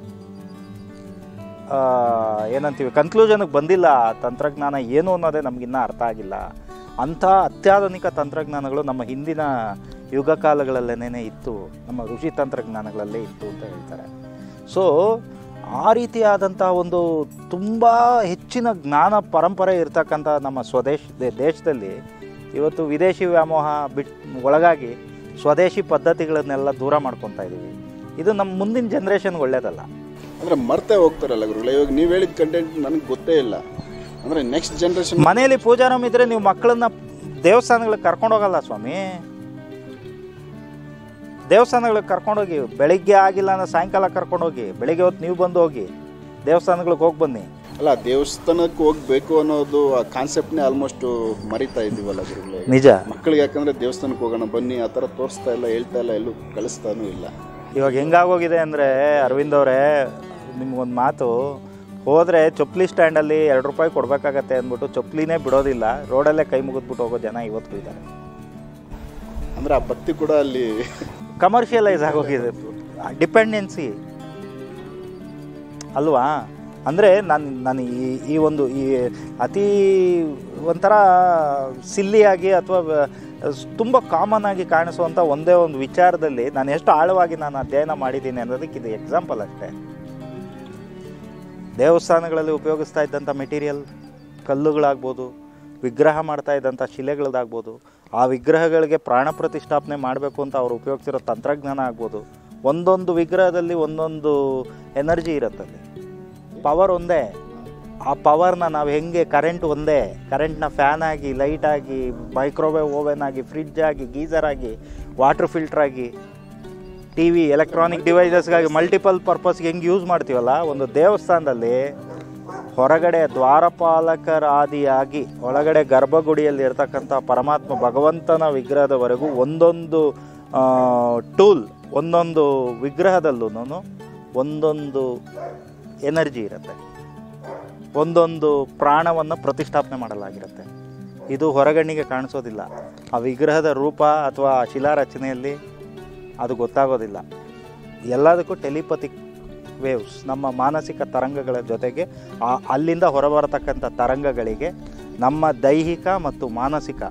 B: ಏನಂತೀವಿ ಕನ್ಕ್ಲೂಷನ್ಗೆ ಬಂದಿಲ್ಲ ಆ ತಂತ್ರಜ್ಞಾನ ಏನು ಅನ್ನೋದೇ ನಮಗಿನ್ನ ಅರ್ಥ ಆಗಿಲ್ಲ ಅಂಥ ಅತ್ಯಾಧುನಿಕ ತಂತ್ರಜ್ಞಾನಗಳು ನಮ್ಮ ಹಿಂದಿನ ಯುಗ ಕಾಲಗಳಲ್ಲೇನೇ ಇತ್ತು ನಮ್ಮ ಋಷಿ ತಂತ್ರಜ್ಞಾನಗಳಲ್ಲೇ ಇತ್ತು ಅಂತ ಹೇಳ್ತಾರೆ ಸೊ ಆ ರೀತಿಯಾದಂಥ ಒಂದು ತುಂಬ ಹೆಚ್ಚಿನ ಜ್ಞಾನ ಪರಂಪರೆ ಇರ್ತಕ್ಕಂಥ ನಮ್ಮ ಸ್ವದೇಶ ದೇ- ದೇಶದಲ್ಲಿ ಇವತ್ತು ವಿದೇಶಿ ವ್ಯಾಮೋಹ ಬಿಟ್ ಒಳಗಾಗಿ ಸ್ವದೇಶಿ ಪದ್ಧತಿಗಳನ್ನೆಲ್ಲ ದೂರ ಮಾಡ್ಕೊತಾ ಇದ್ದೀವಿ ಇದು ನಮ್ಮ ಮುಂದಿನ ಜನ್ರೇಷನ್ಗೆ ಒಳ್ಳೇದಲ್ಲ
A: ಅಂದ್ರೆ ಮರ್ತೇ ಹೋಗ್ತಾರಲ್ಲ ಗುರುಗಳೇ ಇವಾಗ ನೀವು ಹೇಳಿದ ಕಂಟೆಂಟ್ ನನಗೆ ಗೊತ್ತೇ ಇಲ್ಲ ಅಂದ್ರೆ ನೆಕ್ಸ್ಟ್ ಜನ್ರೇಷನ್
B: ಮನೆಯಲ್ಲಿ ಪೂಜಾರಂ ಇದ್ರೆ ನೀವು ಮಕ್ಕಳನ್ನ ದೇವಸ್ಥಾನಗಳಿಗೆ ಕರ್ಕೊಂಡು ಹೋಗಲ್ಲ ಸ್ವಾಮಿ ದೇವಸ್ಥಾನಗಳಿಗೆ ಕರ್ಕೊಂಡೋಗಿ ಬೆಳಿಗ್ಗೆ ಆಗಿಲ್ಲ ಅಂದ್ರೆ ಸಾಯಂಕಾಲ ಕರ್ಕೊಂಡೋಗಿ ಬೆಳಿಗ್ಗೆ ಹೊತ್ತು ನೀವು ಬಂದು ಹೋಗಿ ದೇವಸ್ಥಾನಗಳಿಗೆ ಹೋಗಿ ಬನ್ನಿ
A: ಅಲ್ಲ ದೇವಸ್ಥಾನಕ್ಕೆ ಹೋಗ್ಬೇಕು ಅನ್ನೋದು ಆ ಕಾನ್ಸೆಪ್ಟ್ನೇ ಆಲ್ಮೋಸ್ಟ್ ಮರಿತಾ ಇದ್ದೀವಲ್ಲ ಗುರುಗಳೇ
B: ನಿಜ
A: ಮಕ್ಕಳಿಗೆ ಯಾಕಂದ್ರೆ ದೇವಸ್ಥಾನಕ್ಕೆ ಹೋಗೋಣ ಬನ್ನಿ ಆ ಥರ ತೋರಿಸ್ತಾ ಇಲ್ಲ ಹೇಳ್ತಾ ಇಲ್ಲ ಎಲ್ಲೂ ಕಳಿಸ್ತಾನೂ ಇಲ್ಲ
B: ಇವಾಗ ಹೆಂಗಾಗೋಗಿದೆ ಅಂದರೆ ಅರವಿಂದ್ ಅವರೇ ನಿಮ್ಗೊಂದು ಮಾತು ಹೋದರೆ ಚೊಪ್ಲಿ ಸ್ಟ್ಯಾಂಡಲ್ಲಿ ಎರಡು ರೂಪಾಯಿ ಕೊಡಬೇಕಾಗತ್ತೆ ಅಂದ್ಬಿಟ್ಟು ಚೊಪ್ಲಿನೇ ಬಿಡೋದಿಲ್ಲ ರೋಡಲ್ಲೇ ಕೈ ಮುಗಿದ್ಬಿಟ್ಟು ಹೋಗೋ ಜನ ಇವತ್ತು ಇದ್ದಾರೆ
A: ಅಂದ್ರೆ ಆ ಭಕ್ತಿ ಕೂಡ ಅಲ್ಲಿ
B: ಕಮರ್ಷಿಯಲೈಸ್ ಆಗೋಗಿದೆ ಡಿಪೆಂಡೆನ್ಸಿ ಅಲ್ವಾ ಅಂದರೆ ನಾನು ನಾನು ಈ ಈ ಒಂದು ಈ ಅತಿ ಒಂಥರ ಸಿಲ್ಲಿಯಾಗಿ ಅಥವಾ ತುಂಬ ಕಾಮನ್ ಆಗಿ ಕಾಣಿಸುವಂಥ ಒಂದೇ ಒಂದು ವಿಚಾರದಲ್ಲಿ ನಾನು ಎಷ್ಟು ಆಳವಾಗಿ ನಾನು ಅಧ್ಯಯನ ಮಾಡಿದ್ದೀನಿ ಅನ್ನೋದಕ್ಕೆ ಇದು ಎಕ್ಸಾಂಪಲ್ ಅಷ್ಟೇ ದೇವಸ್ಥಾನಗಳಲ್ಲಿ ಉಪಯೋಗಿಸ್ತಾ ಇದ್ದಂಥ ಮೆಟೀರಿಯಲ್ ಕಲ್ಲುಗಳಾಗ್ಬೋದು ವಿಗ್ರಹ ಮಾಡ್ತಾ ಇದ್ದಂಥ ಶಿಲೆಗಳದಾಗ್ಬೋದು ಆ ವಿಗ್ರಹಗಳಿಗೆ ಪ್ರಾಣ ಪ್ರತಿಷ್ಠಾಪನೆ ಮಾಡಬೇಕು ಅಂತ ಅವರು ಉಪಯೋಗಿಸಿರೋ ತಂತ್ರಜ್ಞಾನ ಆಗ್ಬೋದು ಒಂದೊಂದು ವಿಗ್ರಹದಲ್ಲಿ ಒಂದೊಂದು ಎನರ್ಜಿ ಇರುತ್ತಲ್ಲಿ ಪವರ್ ಒಂದೇ ಆ ಪವರ್ನ ನಾವು ಹೆಂಗೆ ಕರೆಂಟ್ ಒಂದೇ ಕರೆಂಟ್ನ ಫ್ಯಾನ್ ಆಗಿ ಲೈಟ್ ಆಗಿ ಮೈಕ್ರೋವೇವ್ ಓವೆನ್ ಆಗಿ ಫ್ರಿಡ್ಜ್ ಆಗಿ ಗೀಸರ್ ಆಗಿ ವಾಟರ್ ಫಿಲ್ಟರ್ ಆಗಿ ಟಿ ವಿ ಎಲೆಕ್ಟ್ರಾನಿಕ್ ಡಿವೈಸಸ್ಗಾಗಿ ಮಲ್ಟಿಪಲ್ ಪರ್ಪಸ್ಗೆ ಹೆಂಗೆ ಯೂಸ್ ಮಾಡ್ತೀವಲ್ಲ ಒಂದು ದೇವಸ್ಥಾನದಲ್ಲಿ ಹೊರಗಡೆ ದ್ವಾರಪಾಲಕರಾದಿಯಾಗಿ ಒಳಗಡೆ ಗರ್ಭಗುಡಿಯಲ್ಲಿ ಇರ್ತಕ್ಕಂಥ ಪರಮಾತ್ಮ ಭಗವಂತನ ವಿಗ್ರಹದವರೆಗೂ ಒಂದೊಂದು ಟೂಲ್ ಒಂದೊಂದು ವಿಗ್ರಹದಲ್ಲೂ ಒಂದೊಂದು ಎನರ್ಜಿ ಇರುತ್ತೆ ಒಂದೊಂದು ಪ್ರಾಣವನ್ನು ಪ್ರತಿಷ್ಠಾಪನೆ ಮಾಡಲಾಗಿರುತ್ತೆ ಇದು ಹೊರಗಣ್ಣಿಗೆ ಕಾಣಿಸೋದಿಲ್ಲ ಆ ವಿಗ್ರಹದ ರೂಪ ಅಥವಾ ಆ ಶಿಲಾರಚನೆಯಲ್ಲಿ ಅದು ಗೊತ್ತಾಗೋದಿಲ್ಲ ಎಲ್ಲದಕ್ಕೂ ಟೆಲಿಪತಿಕ್ ವೇವ್ಸ್ ನಮ್ಮ ಮಾನಸಿಕ ತರಂಗಗಳ ಜೊತೆಗೆ ಆ ಅಲ್ಲಿಂದ ಹೊರಬರತಕ್ಕಂಥ ತರಂಗಗಳಿಗೆ ನಮ್ಮ ದೈಹಿಕ ಮತ್ತು ಮಾನಸಿಕ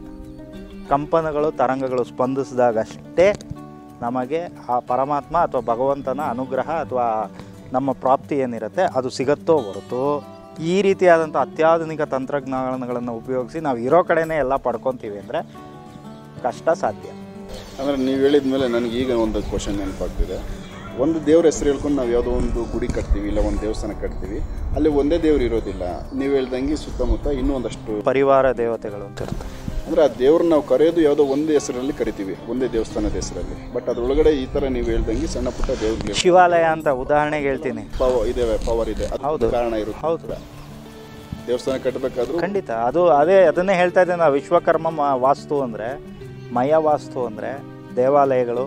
B: ಕಂಪನಗಳು ತರಂಗಗಳು ಸ್ಪಂದಿಸಿದಾಗಷ್ಟೇ ನಮಗೆ ಆ ಪರಮಾತ್ಮ ಅಥವಾ ಭಗವಂತನ ಅನುಗ್ರಹ ಅಥವಾ ನಮ್ಮ ಪ್ರಾಪ್ತಿ ಏನಿರುತ್ತೆ ಅದು ಸಿಗತ್ತೋ ಹೊರತು ಈ ರೀತಿಯಾದಂಥ ಅತ್ಯಾಧುನಿಕ ತಂತ್ರಜ್ಞಾನಗಳನ್ನು ಉಪಯೋಗಿಸಿ ನಾವು ಇರೋ ಕಡೆನೇ ಎಲ್ಲ ಪಡ್ಕೊತೀವಿ ಅಂದರೆ ಕಷ್ಟ ಸಾಧ್ಯ
A: ಅಂದ್ರೆ ನೀವು ಹೇಳಿದ ಮೇಲೆ ನನಗೆ ಈಗ ಒಂದು ಕ್ವಶನ್ ನೆನಪಾಗ್ತಿದೆ ಒಂದು ದೇವ್ರ ಹೆಸರು ಹೇಳ್ಕೊಂಡು ನಾವು ಯಾವುದೋ ಒಂದು ಗುಡಿ ಕಟ್ತೀವಿ ಇಲ್ಲ ಒಂದು ದೇವಸ್ಥಾನ ಕಟ್ತೀವಿ ಅಲ್ಲಿ ಒಂದೇ ದೇವ್ರು ಇರೋದಿಲ್ಲ ನೀವು ಹೇಳ್ದಂಗೆ ಸುತ್ತಮುತ್ತ ಇನ್ನೂ ಒಂದಷ್ಟು
B: ಪರಿವಾರ ದೇವತೆಗಳು ಅಂತ ಇರ್ತವೆ
A: ಅಂದ್ರೆ ಆ ದೇವ್ರನ್ನ ನಾವು ಕರೆಯೋದು ಯಾವುದೋ ಒಂದೇ ಹೆಸರಲ್ಲಿ ಕರಿತೀವಿ ಒಂದೇ ದೇವಸ್ಥಾನದ ಹೆಸರಲ್ಲಿ ಬಟ್ ಅದ್ರೊಳಗಡೆ ಈ ಥರ ನೀವು ಹೇಳ್ದಂಗೆ ಸಣ್ಣ ಪುಟ್ಟ ದೇವ್ರಿಗೆ
B: ಶಿವಾಲಯ ಅಂತ ಉದಾಹರಣೆಗೆ ಹೇಳ್ತೀನಿ
A: ಪವರ್ ಇದೆ ಪವರ್ ಇದೆ ಅದು
B: ಹೌದು.
A: ಕಾರಣ ಇರುತ್ತೆ
B: ಹೌದು
A: ದೇವಸ್ಥಾನ ಕಟ್ಟಬೇಕಾದ್ರೂ
B: ಖಂಡಿತ ಅದು ಅದೇ ಅದನ್ನೇ ಹೇಳ್ತಾ ಇದ್ದೆ ನಾವು ವಿಶ್ವಕರ್ಮ ಮ- ವಾಸ್ತು ಅಂದರೆ ಮಯ ವಾಸ್ತು ಅಂದರೆ ದೇವಾಲಯಗಳು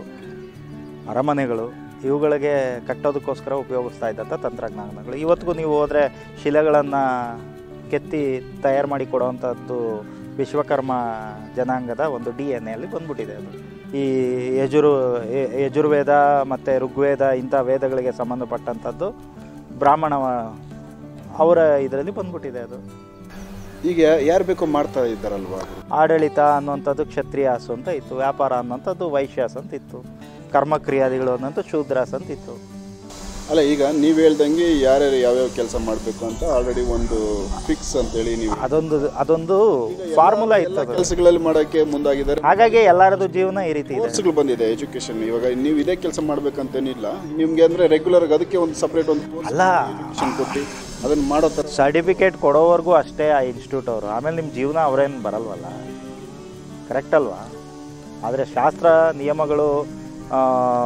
B: ಅರಮನೆಗಳು ಇವುಗಳಿಗೆ ಕಟ್ಟೋದಕ್ಕೋಸ್ಕರ ಉಪಯೋಗಿಸ್ತಾ ಇದ್ದಂಥ ತಂತ್ರಜ್ಞಾನಗಳು ಇವತ್ತಿಗೂ ನೀವು ಹೋದರೆ ಶಿಲೆಗಳನ್ನು ಕೆತ್ತಿ ತಯಾರು ಮಾಡಿ ಕೊಡುವಂಥದ್ದು ವಿಶ್ವಕರ್ಮ ಜನಾಂಗದ ಒಂದು ಡಿ ಎನ್ ಎಲ್ಲಿ ಬಂದ್ಬಿಟ್ಟಿದೆ ಅದು ಈ ಯಜುರು ಯ- ಯಜುರ್ವೇದ ಮತ್ತು ಋಗ್ವೇದ ಇಂಥ ವೇದಗಳಿಗೆ ಸಂಬಂಧಪಟ್ಟಂಥದ್ದು ಬ್ರಾಹ್ಮಣ ಅವರ ಇದರಲ್ಲಿ ಬಂದ್ಬಿಟ್ಟಿದೆ ಅದು
A: ಈಗ ಯಾರು ಬೇಕೋ ಮಾಡ್ತಾ ಇದ್ದಾರಲ್ವಾ ಅದು
B: ಆಡಳಿತ ಅನ್ನುವಂಥದ್ದು ಕ್ಷತ್ರಿಯಾಸ್ ಅಂತ ಇತ್ತು ವ್ಯಾಪಾರ ಅನ್ನುವಂಥದ್ದು ವೈಶ್ಯಾಸ್ ಅಂತ ಇತ್ತು ಕರ್ಮಕ್ರಿಯಾದಿಗಳು ಅನ್ನೋಂಥ ಶೂದ್ರಾಸ್ ಅಂತ ಇತ್ತು
A: ಅಲ್ಲ ಈಗ ನೀವು ಹೇಳ್ದಂಗೆ ಯಾರ್ಯಾರು ಯಾವ್ಯಾವ ಕೆಲಸ ಮಾಡಬೇಕು ಅಂತ ಆಲ್ರೆಡಿ ಒಂದು ಫಿಕ್ಸ್ ಅಂತೇಳಿ ನೀವು
B: ಅದೊಂದು ಅದೊಂದು ಫಾರ್ಮುಲಾ ಇತ್ತು ಅದು
A: ಕೆಲಸಗಳಲ್ಲಿ ಮಾಡೋಕ್ಕೆ ಮುಂದಾಗಿದ್ದಾರೆ
B: ಹಾಗಾಗಿ ಎಲ್ಲರದು ಜೀವನ ಈ ರೀತಿ ಇದೆ
A: ಕೋರ್ಸ್ಗಳು ಬಂದಿದೆ ಎಜುಕೇಶನ್ ಇವಾಗ ನೀವು ಇದೇ ಕೆಲಸ ಮಾಡ್ಬೇಕಂತೇನಿಲ್ಲ ನಿಮ್ಗೆ ಅಂದ್ರೆ ರೆಗ್ಯುಲರ್ ಅದಕ್ಕೆ ಒಂದು ಸಪ್ರೇಟ್ ಒಂದು
B: ಅಲ್ಲ
A: ಎಜುಕೇಶನ್ ಕೊಟ್ಟು ಅದನ್ನ ಮಾಡೋ ಥರ
B: ಸರ್ಟಿಫಿಕೇಟ್ ಕೊಡೋವರೆಗೂ ಅಷ್ಟೇ ಆ ಇನ್ಸ್ಟಿಟ್ಯೂಟ್ ಅವರು ಆಮೇಲೆ ನಿಮ್ಮ ಜೀವನ ಅವರೇನು ಬರಲ್ವಲ್ಲ ಕರೆಕ್ಟ್ ಅಲ್ವಾ ಆದರೆ ಶಾಸ್ತ್ರ ನಿಯಮಗಳು ಆ,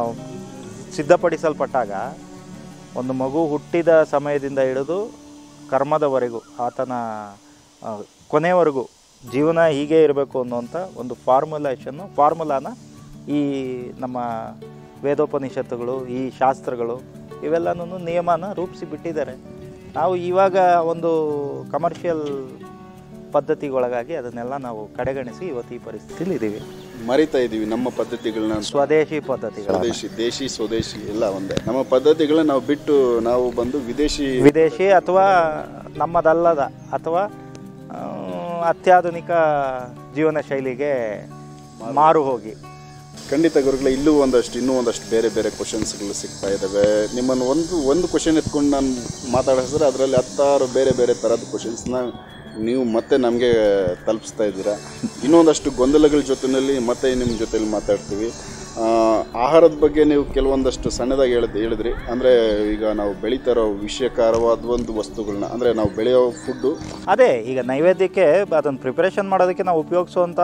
B: ಸಿದ್ಧಪಡಿಸಲ್ಪಟ್ಟಾಗ ಒಂದು ಮಗು ಹುಟ್ಟಿದ ಸಮಯದಿಂದ ಹಿಡಿದು ಕರ್ಮದವರೆಗೂ ಆತನ ಆ, ಕೊನೆವರೆಗೂ ಜೀವನ ಹೀಗೆ ಇರಬೇಕು ಅನ್ನುವಂಥ ಒಂದು ಫಾರ್ಮುಲೇಷನ್ನು ಫಾರ್ಮುಲಾನ ಈ ನಮ್ಮ ವೇದೋಪನಿಷತ್ತುಗಳು ಈ ಶಾಸ್ತ್ರಗಳು ಇವೆಲ್ಲನೂ ನಿಯಮನ ರೂಪಿಸಿ ಬಿಟ್ಟಿದ್ದಾರೆ ನಾವು ಇವಾಗ ಒಂದು ಕಮರ್ಷಿಯಲ್ ಪದ್ಧತಿಗೊಳಗಾಗಿ ಅದನ್ನೆಲ್ಲ ನಾವು ಕಡೆಗಣಿಸಿ ಇವತ್ತು ಈ ಪರಿಸ್ಥಿತಿಲಿ ಇದ್ದೀವಿ
A: ಮರಿತಾ ಇದ್ದೀವಿ ನಮ್ಮ ಪದ್ಧತಿಗಳನ್ನ
B: ಸ್ವದೇಶಿ ಪದ್ಧತಿಗಳು
A: ಸ್ವದೇಶಿ ದೇಶಿ ಸ್ವದೇಶಿ ಎಲ್ಲ ಒಂದೇ ನಮ್ಮ ಪದ್ಧತಿಗಳನ್ನ ನಾವು ಬಿಟ್ಟು ನಾವು ಬಂದು ವಿದೇಶಿ
B: ವಿದೇಶಿ ಅಥವಾ ನಮ್ಮದಲ್ಲದ ಅಥವಾ ಆ, ಅತ್ಯಾಧುನಿಕ ಜೀವನ ಶೈಲಿಗೆ ಮಾರು ಹೋಗಿ
A: ಖಂಡಿತ ಗುರುಗಳೇ ಇಲ್ಲೂ ಒಂದಷ್ಟು ಇನ್ನೂ ಒಂದಷ್ಟು ಬೇರೆ ಬೇರೆ ಕ್ವಶನ್ಸ್ಗಳು ಸಿಗ್ತಾ ಇದ್ದಾವೆ ನಿಮ್ಮನ್ನು ಒಂದು ಒಂದು ಕ್ವಶನ್ ಎತ್ಕೊಂಡು ನಾನು ಮಾತಾಡಿಸಿದ್ರೆ ಅದರಲ್ಲಿ ಹತ್ತಾರು ಬೇರೆ ಬೇರೆ ಥರದ ಕ್ವಶನ್ಸ್ನ ನೀವು ಮತ್ತೆ ನಮಗೆ ತಲುಪಿಸ್ತಾ ಇದ್ದೀರಾ ಇನ್ನೊಂದಷ್ಟು ಗೊಂದಲಗಳ ಜೊತೆಯಲ್ಲಿ ಮತ್ತೆ ನಿಮ್ಮ ಜೊತೆಲಿ ಮಾತಾಡ್ತೀವಿ ಆ, ಆಹಾರದ ಬಗ್ಗೆ ನೀವು ಕೆಲವೊಂದಷ್ಟು ಸಣ್ಣದಾಗಿ ಹೇಳಿದ್ ಹೇಳಿದ್ರಿ ಅಂದರೆ ಈಗ ನಾವು ಬೆಳೀತಾ ಇರೋ ವಿಷಯಕಾರವಾದ ಒಂದು ವಸ್ತುಗಳನ್ನ ಅಂದರೆ ನಾವು ಬೆಳೆಯೋ ಫುಡ್ಡು
B: ಅದೇ ಈಗ ನೈವೇದ್ಯಕ್ಕೆ ಅದನ್ನು ಪ್ರಿಪರೇಷನ್ ಮಾಡೋದಕ್ಕೆ ನಾವು ಉಪಯೋಗಿಸುವಂಥ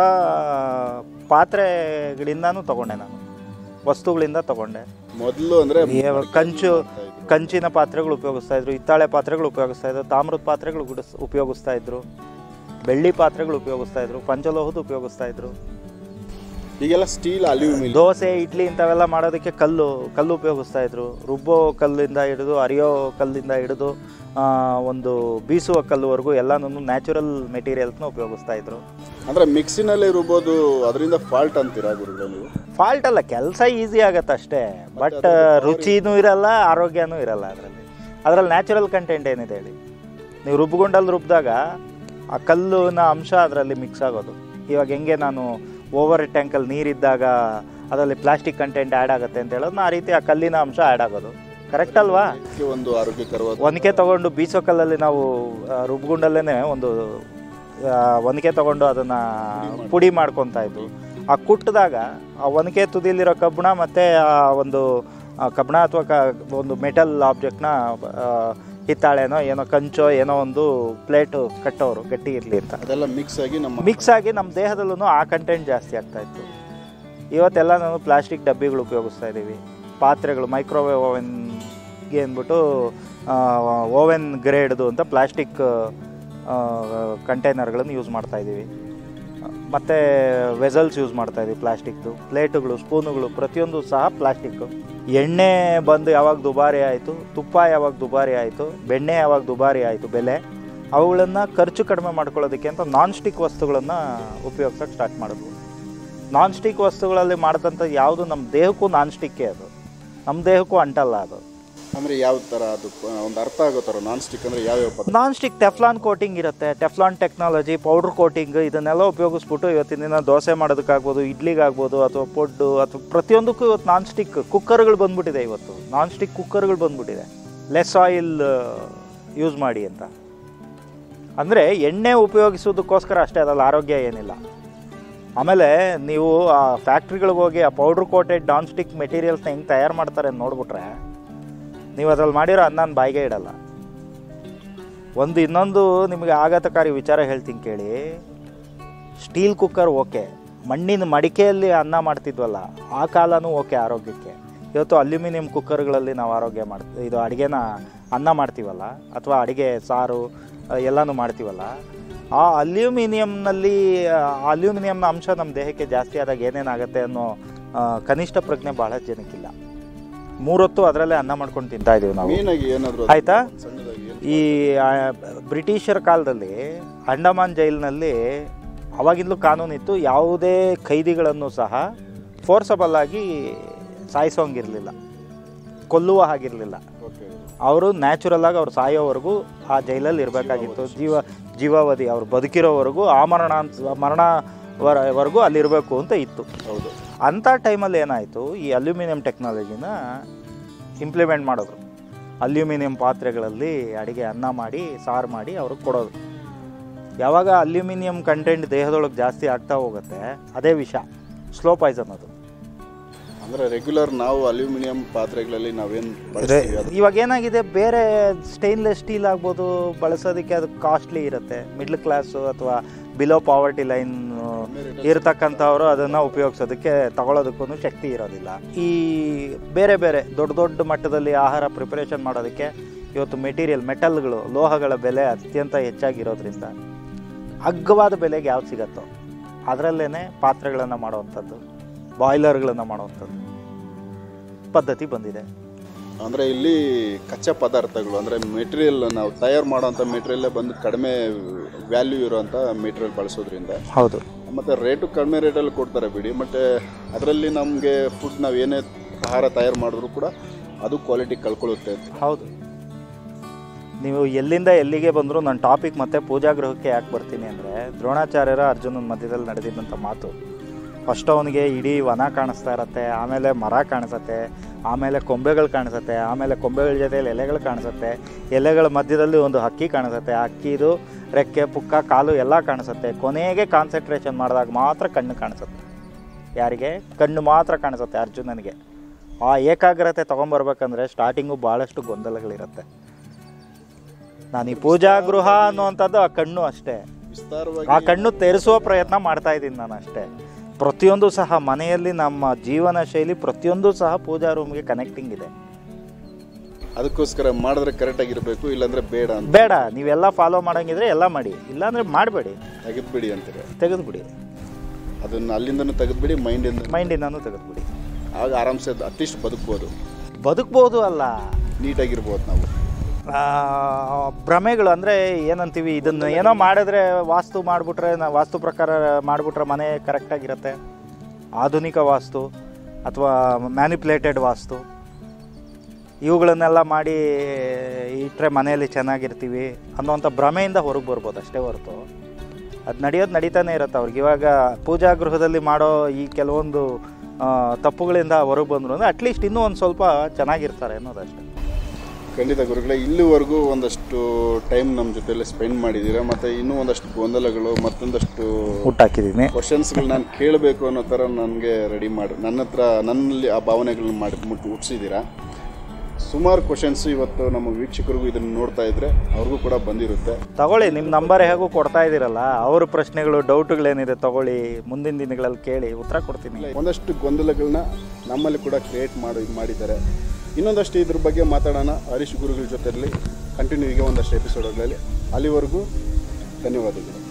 B: ಪಾತ್ರೆಗಳಿಂದನೂ ತಗೊಂಡೆ ನಾನು ವಸ್ತುಗಳಿಂದ ತಗೊಂಡೆ
A: ಮೊದಲು ಅಂದರೆ
B: ಯಾವ- ಕಂಚು ಕಂಚಿನ ಪಾತ್ರೆಗಳು ಉಪಯೋಗಿಸ್ತಾ ಇದ್ರು ಹಿತ್ತಾಳೆ ಪಾತ್ರೆಗಳು ಉಪಯೋಗಿಸ್ತಾ ಇದ್ರು ತಾಮ್ರದ ಪಾತ್ರೆಗಳು ಗುಡಿಸ್ ಉಪಯೋಗಿಸ್ತಾ ಇದ್ರು ಬೆಳ್ಳಿ ಪಾತ್ರೆಗಳು ಉಪಯೋಗಿಸ್ತಾ ಇದ್ರು ಪಂಚಲೋಹದ ಉಪಯೋಗಿಸ್ತಾ ಇದ್ರು
A: ಈಗೆಲ್ಲ ಸ್ಟೀಲ್ ಅಲ್ಯೂಮಿನಿಯಂ
B: ದೋಸೆ ಇಡ್ಲಿ ಇಂಥವೆಲ್ಲ ಮಾಡೋದಕ್ಕೆ ಕಲ್ಲು ಕಲ್ಲು ಉಪಯೋಗಿಸ್ತಾ ಇದ್ರು ರುಬ್ಬೋ ಕಲ್ಲಿಂದ ಹಿಡಿದು ಅರಿಯೋ ಕಲ್ಲಿಂದ ಹಿಡಿದು ಆ, ಒಂದು ಬೀಸುವ ಕಲ್ಲುವರೆಗೂ ಎಲ್ಲನೂ ನ್ಯಾಚುರಲ್ ಮೆಟೀರಿಯಲ್ಸ್ನ ಉಪಯೋಗಿಸ್ತಾ ಇದ್ರು
A: ಅಂದರೆ ಮಿಕ್ಸಿನಲ್ಲಿ ರುಬ್ಬೋದು ಅದರಿಂದ ಫಾಲ್ಟ್ ಅಂತೀರಾ ಗುರುಗಳು ನೀವು
B: ಫಾಲ್ಟ್ ಅಲ್ಲ ಕೆಲಸ ಈಸಿ ಆಗತ್ತೆ ಅಷ್ಟೇ ಬಟ್ ರುಚಿನೂ ಇರಲ್ಲ ಆರೋಗ್ಯನೂ ಇರಲ್ಲ ಅದರಲ್ಲಿ ಅದರಲ್ಲಿ ನ್ಯಾಚುರಲ್ ಕಂಟೆಂಟ್ ಏನಿದೆ ಹೇಳಿ ನೀವು ರುಬ್ಗುಂಡಲ್ಲಿ ರುಬ್ಬಿದಾಗ ಆ ಕಲ್ಲಿನ ಅಂಶ ಅದರಲ್ಲಿ ಮಿಕ್ಸ್ ಆಗೋದು ಇವಾಗ ಹೆಂಗೆ ನಾನು ಓವರ್ ಟ್ಯಾಂಕಲ್ಲಿ ನೀರಿದ್ದಾಗ ಅದರಲ್ಲಿ ಪ್ಲಾಸ್ಟಿಕ್ ಕಂಟೆಂಟ್ ಆ್ಯಡ್ ಆಗುತ್ತೆ ಅಂತ ಹೇಳೋದು ಆ ರೀತಿ ಆ ಕಲ್ಲಿನ ಅಂಶ ಆ್ಯಡ್ ಆಗೋದು ಕರೆಕ್ಟ್ ಅಲ್ವಾ
A: ಇದಕ್ಕೆ ಒಂದು ಆರೋಗ್ಯಕರವಾದ
B: ಒನಕೆ ತಗೊಂಡು ಬೀಸೋ ಕಲ್ಲಲ್ಲಿ ನಾವು ಆ, ರುಬ್ಗುಂಡಲ್ಲೇ ಒಂದು ಆ, ಒನಕೆ ತಗೊಂಡು ಅದನ್ನು ಪುಡಿ ಮಾಡ್ಕೊತಾ ಇದ್ವು ಆ ಕುಟ್ಟಿದಾಗ ಆ ಒನಕೆ ತುದಿಲಿರೋ ಕಬ್ಬಣ ಮತ್ತು ಆ ಒಂದು ಆ ಕಬ್ಬಣ ಅಥವಾ ಕ ಒಂದು ಮೆಟಲ್ ಆಬ್ಜೆಕ್ಟ್ನ ಹಿತ್ತಾಳೆನೋ ಏನೋ ಕಂಚೋ ಏನೋ ಒಂದು ಪ್ಲೇಟು ಕಟ್ಟೋರು ಗಟ್ಟಿ ಇರಲಿ ಅಂತ
A: ಅದೆಲ್ಲ ಮಿಕ್ಸ್ ಆಗಿ ನಮ್ಮ
B: ಮಿಕ್ಸ್ ಆಗಿ ನಮ್ಮ ದೇಹದಲ್ಲೂ ಆ ಕಂಟೆಂಟ್ ಜಾಸ್ತಿ ಆಗ್ತಾ ಇತ್ತು ಇವತ್ತೆಲ್ಲ ನಾವು ಪ್ಲಾಸ್ಟಿಕ್ ಡಬ್ಬಿಗಳು ಉಪಯೋಗಿಸ್ತಾ ಇದ್ದೀವಿ ಪಾತ್ರೆಗಳು ಮೈಕ್ರೋವೇವ್ ಓವೆನ್ಗೆ ಅಂದ್ಬಿಟ್ಟು ಓವೆನ್ ಗ್ರೇಡ್ದು ಅಂತ ಪ್ಲಾಸ್ಟಿಕ್ ಕಂಟೈನರ್ಗಳನ್ನು ಯೂಸ್ ಮಾಡ್ತಾ ಇದ್ದೀವಿ ಮತ್ತು ವೆಸಲ್ಸ್ ಯೂಸ್ ಮಾಡ್ತಾ ಇದ್ದೀವಿ ಪ್ಲಾಸ್ಟಿಕ್ದು ಪ್ಲೇಟುಗಳು ಸ್ಪೂನುಗಳು ಪ್ರತಿಯೊಂದು ಸಹ ಪ್ಲಾಸ್ಟಿಕ್ಕು ಎಣ್ಣೆ ಬಂದು ಯಾವಾಗ ದುಬಾರಿ ಆಯಿತು ತುಪ್ಪ ಯಾವಾಗ ದುಬಾರಿ ಆಯಿತು ಬೆಣ್ಣೆ ಯಾವಾಗ ದುಬಾರಿ ಆಯಿತು ಬೆಲೆ ಅವುಗಳನ್ನು ಖರ್ಚು ಕಡಿಮೆ ಮಾಡ್ಕೊಳ್ಳೋದಕ್ಕೆ ಅಂತ ನಾನ್ ಸ್ಟಿಕ್ ವಸ್ತುಗಳನ್ನು ಉಪಯೋಗಿಸೋಕೆ ಸ್ಟಾರ್ಟ್ ಮಾಡಿದ್ವು ನಾನ್ ಸ್ಟಿಕ್ ವಸ್ತುಗಳಲ್ಲಿ ಮಾಡಿದಂಥ ಯಾವುದು ನಮ್ಮ ದೇಹಕ್ಕೂ ನಾನ್ ಸ್ಟಿಕ್ಕೇ ಅದು ನಮ್ಮ ದೇಹಕ್ಕೂ ಅಂಟಲ್ಲ ಅದು
A: ಅಂದ್ರೆ ಯಾವ ತರ ಅದು ಒಂದು ಅರ್ಥ ಆಗೋ ಥರ ನಾನ್ ಸ್ಟಿಕ್ ಅಂದ್ರೆ ಯಾವ್ಯಾವ ಪದಾರ್ಥ
B: ನಾನ್ ಸ್ಟಿಕ್ ಟೆಫ್ಲಾನ್ ಕೋಟಿಂಗ್ ಇರುತ್ತೆ ಟೆಫ್ಲಾನ್ ಟೆಕ್ನಾಲಜಿ ಪೌಡ್ರ್ ಕೋಟಿಂಗ್ ಇದನ್ನೆಲ್ಲ ಉಪಯೋಗಿಸ್ಬಿಟ್ಟು ಇವತ್ತಿನ ದಿನ ದೋಸೆ ಮಾಡೋದಕ್ಕಾಗ್ಬೋದು ಇಡ್ಲಿಗಾಗ್ಬೋದು ಅಥವಾ ಪೊಡ್ಡು ಅಥವಾ ಪ್ರತಿಯೊಂದಕ್ಕೂ ಇವತ್ತು ನಾನ್ ಸ್ಟಿಕ್ ಕುಕ್ಕರ್ಗಳು ಬಂದ್ಬಿಟ್ಟಿದೆ ಇವತ್ತು ನಾನ್ ಸ್ಟಿಕ್ ಕುಕ್ಕರ್ಗಳು ಬಂದ್ಬಿಟ್ಟಿದೆ ಲೆಸ್ ಆಯಿಲ್ ಯೂಸ್ ಮಾಡಿ ಅಂತ ಅಂದರೆ ಎಣ್ಣೆ ಉಪಯೋಗಿಸೋದಕ್ಕೋಸ್ಕರ ಅಷ್ಟೇ ಅದಲ್ಲ ಆರೋಗ್ಯ ಏನಿಲ್ಲ ಆಮೇಲೆ ನೀವು ಆ ಫ್ಯಾಕ್ಟ್ರಿಗಳಿಗೆ ಹೋಗಿ ಆ ಪೌಡ್ರ್ ಕೋಟೆಡ್ ನಾನ್ ಸ್ಟಿಕ್ ಮೆಟೀರಿಯಲ್ಸ್ನ ಹೆಂಗೆ ತಯಾರು ಮಾಡ್ತಾರೆ ಅಂತ ನೋಡ್ಬಿಟ್ರೆ ನೀವು ಅದ್ರಲ್ಲಿ ಮಾಡಿರೋ ಅನ್ನನ ಬಾಯಿಗೆ ಇಡಲ್ಲ ಒಂದು ಇನ್ನೊಂದು ನಿಮಗೆ ಆಘಾತಕಾರಿ ವಿಚಾರ ಹೇಳ್ತೀನಿ ಕೇಳಿ ಸ್ಟೀಲ್ ಕುಕ್ಕರ್ ಓಕೆ ಮಣ್ಣಿನ ಮಡಿಕೆಯಲ್ಲಿ ಅನ್ನ ಮಾಡ್ತಿದ್ವಲ್ಲ ಆ ಕಾಲನೂ ಓಕೆ ಆರೋಗ್ಯಕ್ಕೆ ಇವತ್ತು ಅಲ್ಯೂಮಿನಿಯಂ ಕುಕ್ಕರ್ಗಳಲ್ಲಿ ನಾವು ಆರೋಗ್ಯ ಮಾಡ್ ಇದು ಅಡುಗೆನ ಅನ್ನ ಮಾಡ್ತೀವಲ್ಲ ಅಥವಾ ಅಡುಗೆ ಸಾರು ಆ, ಎಲ್ಲನೂ ಮಾಡ್ತೀವಲ್ಲ ಆ ಅಲ್ಯೂಮಿನಿಯಂನಲ್ಲಿ ಅಲ್ಯೂಮಿನಿಯಂನ ಅಂಶ ನಮ್ಮ ದೇಹಕ್ಕೆ ಜಾಸ್ತಿ ಆದಾಗ ಏನೇನಾಗುತ್ತೆ ಅನ್ನೋ ಆ, ಕನಿಷ್ಠ ಪ್ರಜ್ಞೆ ಭಾಳ ಜನಕ್ಕಿಲ್ಲ ಮೂರೊತ್ತು ಅದರಲ್ಲೇ ಅನ್ನ ಮಾಡ್ಕೊಂಡು ತಿಂತಾ ಇದೀವಿ ನಾವು
A: ಮೇನ್ ಆಗಿ ಏನಾದ್ರು
B: ಆಯ್ತಾ?
A: ಸಣ್ಣದಾಗಿ ಏನು
B: ಈ ಆ, ಬ್ರಿಟಿಷರ ಕಾಲದಲ್ಲಿ ಅಂಡಮಾನ್ ಜೈಲಿನಲ್ಲಿ ಅವಾಗಿಂದಲೂ ಕಾನೂನಿತ್ತು ಯಾವುದೇ ಖೈದಿಗಳನ್ನು ಸಹ ಫೋರ್ಸಬಲ್ ಆಗಿ ಸಾಯಿಸೋಂಗಿರಲಿಲ್ಲ ಕೊಲ್ಲುವ ಹಾಗಿರಲಿಲ್ಲ
A: ಓಕೆ
B: ಅವರು ನ್ಯಾಚುರಲ್ ಆಗಿ ಅವ್ರು ಸಾಯೋವರೆಗೂ ಆ ಜೈಲಲ್ಲಿ ಇರಬೇಕಾಗಿತ್ತು ಜೀವ ಜೀವಾವಧಿ ಅವ್ರು ಬದುಕಿರೋವರೆಗೂ ಆ ಮರಣ ಮರಣ ವರೆಗೂ ಅಲ್ಲಿರಬೇಕು ಅಂತ ಇತ್ತು
A: ಹೌದು
B: ಅಂಥ ಟೈಮಲ್ಲಿ ಏನಾಯಿತು ಈ ಅಲ್ಯೂಮಿನಿಯಂ ಟೆಕ್ನಾಲಜಿನ ಇಂಪ್ಲಿಮೆಂಟ್ ಮಾಡೋದು ಅಲ್ಯೂಮಿನಿಯಂ ಪಾತ್ರೆಗಳಲ್ಲಿ ಅಡುಗೆ ಅನ್ನ ಮಾಡಿ ಸಾರು ಮಾಡಿ ಅವ್ರಿಗೆ ಕೊಡೋದು ಯಾವಾಗ ಅಲ್ಯೂಮಿನಿಯಂ ಕಂಟೆಂಟ್ ದೇಹದೊಳಗೆ ಜಾಸ್ತಿ ಆಗ್ತಾ ಹೋಗುತ್ತೆ ಅದೇ ವಿಷ ಸ್ಲೋ ಪಾಯ್ಸನ್ ಅದು
A: ಅಂದ್ರೆ ರೆಗ್ಯುಲರ್ ನಾವು ಅಲ್ಯೂಮಿನಿಯಂ ಪಾತ್ರೆಗಳಲ್ಲಿ ನಾವೇನ್ ಬಳಸ್ತೀವಿ ಅದು
B: ಇವಾಗ ಏನಾಗಿದೆ ಬೇರೆ ಸ್ಟೈನ್ಲೆಸ್ ಸ್ಟೀಲ್ ಆಗ್ಬೋದು ಬಳಸೋದಕ್ಕೆ ಅದು ಕಾಸ್ಟ್ಲಿ ಇರುತ್ತೆ ಮಿಡ್ಲ್ ಕ್ಲಾಸು ಅಥವಾ ಬಿಲೋ ಪಾವರ್ಟಿ ಲೈನ್ ಇರ್ತಕ್ಕಂಥವ್ರು ಅದನ್ನು ಉಪಯೋಗಿಸೋದಕ್ಕೆ ತಗೊಳ್ಳೋದಕ್ಕೂ ಶಕ್ತಿ ಇರೋದಿಲ್ಲ ಈ ಬೇರೆ ಬೇರೆ ದೊಡ್ಡ ದೊಡ್ಡ ಮಟ್ಟದಲ್ಲಿ ಆಹಾರ ಪ್ರಿಪರೇಷನ್ ಮಾಡೋದಕ್ಕೆ ಇವತ್ತು ಮೆಟೀರಿಯಲ್ ಮೆಟಲ್ಗಳು ಲೋಹಗಳ ಬೆಲೆ ಅತ್ಯಂತ ಹೆಚ್ಚಾಗಿರೋದ್ರಿಂದ ಅಗ್ಗವಾದ ಬೆಲೆಗೆ ಯಾವ್ದು ಸಿಗತ್ತೋ ಅದರಲ್ಲೇ ಪಾತ್ರೆಗಳನ್ನು ಮಾಡುವಂಥದ್ದು ಬಾಯ್ಲರ್ಗಳನ್ನು ಮಾಡುವಂಥದ್ದು ಪದ್ಧತಿ ಬಂದಿದೆ
A: ಅಂದರೆ ಇಲ್ಲಿ ಕಚ್ಚಾ ಪದಾರ್ಥಗಳು ಅಂದರೆ ಮೆಟೀರಿಯಲ್ ನಾವು ತಯಾರು ಮಾಡೋಂಥ ಮೆಟೀರಿಯಲ್ಲೇ ಬಂದು ಕಡಿಮೆ ವ್ಯಾಲ್ಯೂ ಇರೋಂಥ ಮೆಟೀರಿಯಲ್ ಬಳಸೋದ್ರಿಂದ
B: ಹೌದು
A: ಮತ್ತು ರೇಟು ಕಡಿಮೆ ರೇಟಲ್ಲಿ ಕೊಡ್ತಾರೆ ಬಿಡಿ ಮತ್ತು ಅದರಲ್ಲಿ ನಮಗೆ ಫುಡ್ ನಾವು ಏನೇ ಆಹಾರ ತಯಾರು ಮಾಡಿದ್ರು ಕೂಡ ಅದು ಕ್ವಾಲಿಟಿ ಕಳ್ಕೊಳ್ಳುತ್ತೆ ಅಂತ
B: ಹೌದು ನೀವು ಎಲ್ಲಿಂದ ಎಲ್ಲಿಗೆ ಬಂದರೂ ನನ್ನ ಟಾಪಿಕ್ ಮತ್ತೆ ಪೂಜಾಗೃಹಕ್ಕೆ ಯಾಕೆ ಬರ್ತೀನಿ ಅಂದರೆ ದ್ರೋಣಾಚಾರ್ಯರ ಅರ್ಜುನನ ಮಧ್ಯದಲ್ಲಿ ನಡೆದಿದ್ದಂಥ ಮಾತು ಫಸ್ಟ್ ಅವನಿಗೆ ಇಡೀ ವನ ಕಾಣಿಸ್ತಾ ಇರತ್ತೆ ಆಮೇಲೆ ಮರ ಕಾಣಿಸುತ್ತೆ ಆಮೇಲೆ ಕೊಂಬೆಗಳು ಕಾಣಿಸುತ್ತೆ ಆಮೇಲೆ ಕೊಂಬೆಗಳ ಜೊತೆಯಲ್ಲಿ ಎಲೆಗಳು ಕಾಣಿಸುತ್ತೆ ಎಲೆಗಳ ಮಧ್ಯದಲ್ಲಿ ಒಂದು ಹಕ್ಕಿ ಕಾಣಿಸುತ್ತೆ ಆ ಹಕ್ಕಿದು ರೆಕ್ಕೆ ಪುಕ್ಕ ಕಾಲು ಎಲ್ಲ ಕಾಣಿಸುತ್ತೆ ಕೊನೆಗೆ ಕಾನ್ಸಂಟ್ರೇಷನ್ ಮಾಡಿದಾಗ ಮಾತ್ರ ಕಣ್ಣು ಕಾಣಿಸುತ್ತೆ ಯಾರಿಗೆ ಕಣ್ಣು ಮಾತ್ರ ಕಾಣಿಸುತ್ತೆ ಅರ್ಜುನನಿಗೆ ಆ ಏಕಾಗ್ರತೆ ತೊಗೊಂಬರ್ಬೇಕಂದ್ರೆ ಸ್ಟಾರ್ಟಿಂಗು ಭಾಳಷ್ಟು ಗೊಂದಲಗಳಿರುತ್ತೆ ನಾನು ಈ ಪೂಜಾ ಗೃಹ ಅನ್ನುವಂಥದ್ದು ಆ ಕಣ್ಣು ಅಷ್ಟೇ
A: ವಿಸ್ತಾರವಾಗಿ
B: ಆ ಕಣ್ಣು ತೆರೆಸುವ ಪ್ರಯತ್ನ ಮಾಡ್ತಾ ಇದ್ದೀನಿ ನಾನು ಅಷ್ಟೇ ಪ್ರತಿಯೊಂದು ಸಹ ಮನೆಯಲ್ಲಿ ನಮ್ಮ ಜೀವನ ಶೈಲಿ ಪ್ರತಿಯೊಂದು ಸಹ ಪೂಜಾ ರೂಮ್ಗೆ ಕನೆಕ್ಟಿಂಗ್ ಇದೆ
A: ಅದಕ್ಕೋಸ್ಕರ ಮಾಡಿದ್ರೆ ಕರೆಕ್ಟಾಗಿರಬೇಕು ಇಲ್ಲಾಂದರೆ ಬೇಡ ಅಂತ
B: ಬೇಡ ನೀವೆಲ್ಲ ಫಾಲೋ ಮಾಡಂಗಿದ್ರೆ ಎಲ್ಲ ಮಾಡಿ ಇಲ್ಲಾಂದ್ರೆ ಮಾಡಬೇಡಿ
A: ತೆಗೆದ್ಬಿಡಿ ಅಂತಾರೆ
B: ತೆಗೆದುಬಿಡಿ
A: ಅದನ್ನು ಅಲ್ಲಿಂದನೂ ತೆಗೆದ್ಬಿಡಿ ಮೈಂಡಿಂದ
B: ಮೈಂಡಿಂದನೂ ತೆಗೆದುಬಿಡಿ
A: ಆಗ ಆರಾಮ್ಸೆ ಅಟ್ಲೀಸ್ಟ್ ಬದುಕ್ಬೋದು
B: ಬದುಕ್ಬೋದು ಅಲ್ಲ
A: ನೀಟಾಗಿರ್ಬೋದು ನಾವು
B: ಆ, ಭ್ರಮೆಗಳು ಅಂದರೆ ಏನಂತೀವಿ ಇದನ್ನು ಏನೋ ಮಾಡಿದ್ರೆ ವಾಸ್ತು ಮಾಡಿಬಿಟ್ರೆ ನಾವು ವಾಸ್ತು ಪ್ರಕಾರ ಮಾಡಿಬಿಟ್ರೆ ಮನೆ ಕರೆಕ್ಟಾಗಿರುತ್ತೆ ಆಧುನಿಕ ವಾಸ್ತು ಅಥವಾ ಮ್ಯಾನಿಪ್ಯುಲೇಟೆಡ್ ವಾಸ್ತು ಇವುಗಳನ್ನೆಲ್ಲ ಮಾಡಿ ಇಟ್ಟರೆ ಮನೆಯಲ್ಲಿ ಚೆನ್ನಾಗಿರ್ತೀವಿ ಅನ್ನೋಂಥ ಭ್ರಮೆಯಿಂದ ಹೊರಗೆ ಬರ್ಬೋದು ಅಷ್ಟೇ ಹೊರತು ಅದು ನಡೆಯೋದು ನಡೀತಾನೆ ಇರುತ್ತೆ ಅವ್ರಿಗೆ ಇವಾಗ ಪೂಜಾ ಗೃಹದಲ್ಲಿ ಮಾಡೋ ಈ ಕೆಲವೊಂದು ಆ, ತಪ್ಪುಗಳಿಂದ ಹೊರಗೆ ಬಂದರು ಅಂದರೆ ಅಟ್ಲೀಸ್ಟ್ ಇನ್ನೂ ಒಂದು ಸ್ವಲ್ಪ ಚೆನ್ನಾಗಿರ್ತಾರೆ ಅನ್ನೋದಷ್ಟೇ
A: ಖಂಡಿತ ಗುರುಗಳೇ ಇಲ್ಲಿವರೆಗೂ ಒಂದಷ್ಟು ಟೈಮ್ ನಮ್ಮ ಜೊತೆಲಿ ಸ್ಪೆಂಡ್ ಮಾಡಿದ್ದೀರಾ ಮತ್ತು ಇನ್ನೂ ಒಂದಷ್ಟು ಗೊಂದಲಗಳು ಮತ್ತೊಂದಷ್ಟು
B: ಹುಟ್ಟಾಕಿದ್ದೀನಿ
A: ಕ್ವಶನ್ಸ್ಗಳು ನಾನು ಕೇಳಬೇಕು ಅನ್ನೋ ಥರ ನನಗೆ ರೆಡಿ ಮಾಡಿ ನನ್ನ ಹತ್ರ ನನ್ನಲ್ಲಿ ಆ ಭಾವನೆಗಳನ್ನ ಮಾಡಿ ಮುಟ್ಟು ಹುಟ್ಟಿಸಿದ್ದೀರಾ ಸುಮಾರು ಕ್ವಶನ್ಸು ಇವತ್ತು ನಮ್ಮ ವೀಕ್ಷಕರಿಗೂ ಇದನ್ನು ನೋಡ್ತಾ ಇದ್ದರೆ ಅವ್ರಿಗೂ ಕೂಡ ಬಂದಿರುತ್ತೆ
B: ತಗೊಳ್ಳಿ ನಿಮ್ಮ ನಂಬರ್ ಹೇಗೂ ಕೊಡ್ತಾ ಇದ್ದೀರಲ್ಲ ಅವ್ರ ಪ್ರಶ್ನೆಗಳು ಡೌಟ್ಗಳೇನಿದೆ ತಗೊಳ್ಳಿ ಮುಂದಿನ ದಿನಗಳಲ್ಲಿ ಕೇಳಿ ಉತ್ತರ ಕೊಡ್ತೀನಿ
A: ಒಂದಷ್ಟು ಗೊಂದಲಗಳನ್ನ ನಮ್ಮಲ್ಲಿ ಕೂಡ ಕ್ರಿಯೇಟ್ ಮಾಡಿ ಮಾಡಿದ್ದಾರೆ ಇನ್ನೊಂದಷ್ಟು ಇದ್ರ ಬಗ್ಗೆ ಮಾತಾಡೋಣ ಹರೀಶ್ ಗುರುಗಳ ಜೊತೆಯಲ್ಲಿ ಕಂಟಿನ್ಯೂಗೆ ಒಂದಷ್ಟು ಎಪಿಸೋಡ್ಗಳಲ್ಲಿ ಅಲ್ಲಿವರೆಗೂ ಧನ್ಯವಾದಗಳು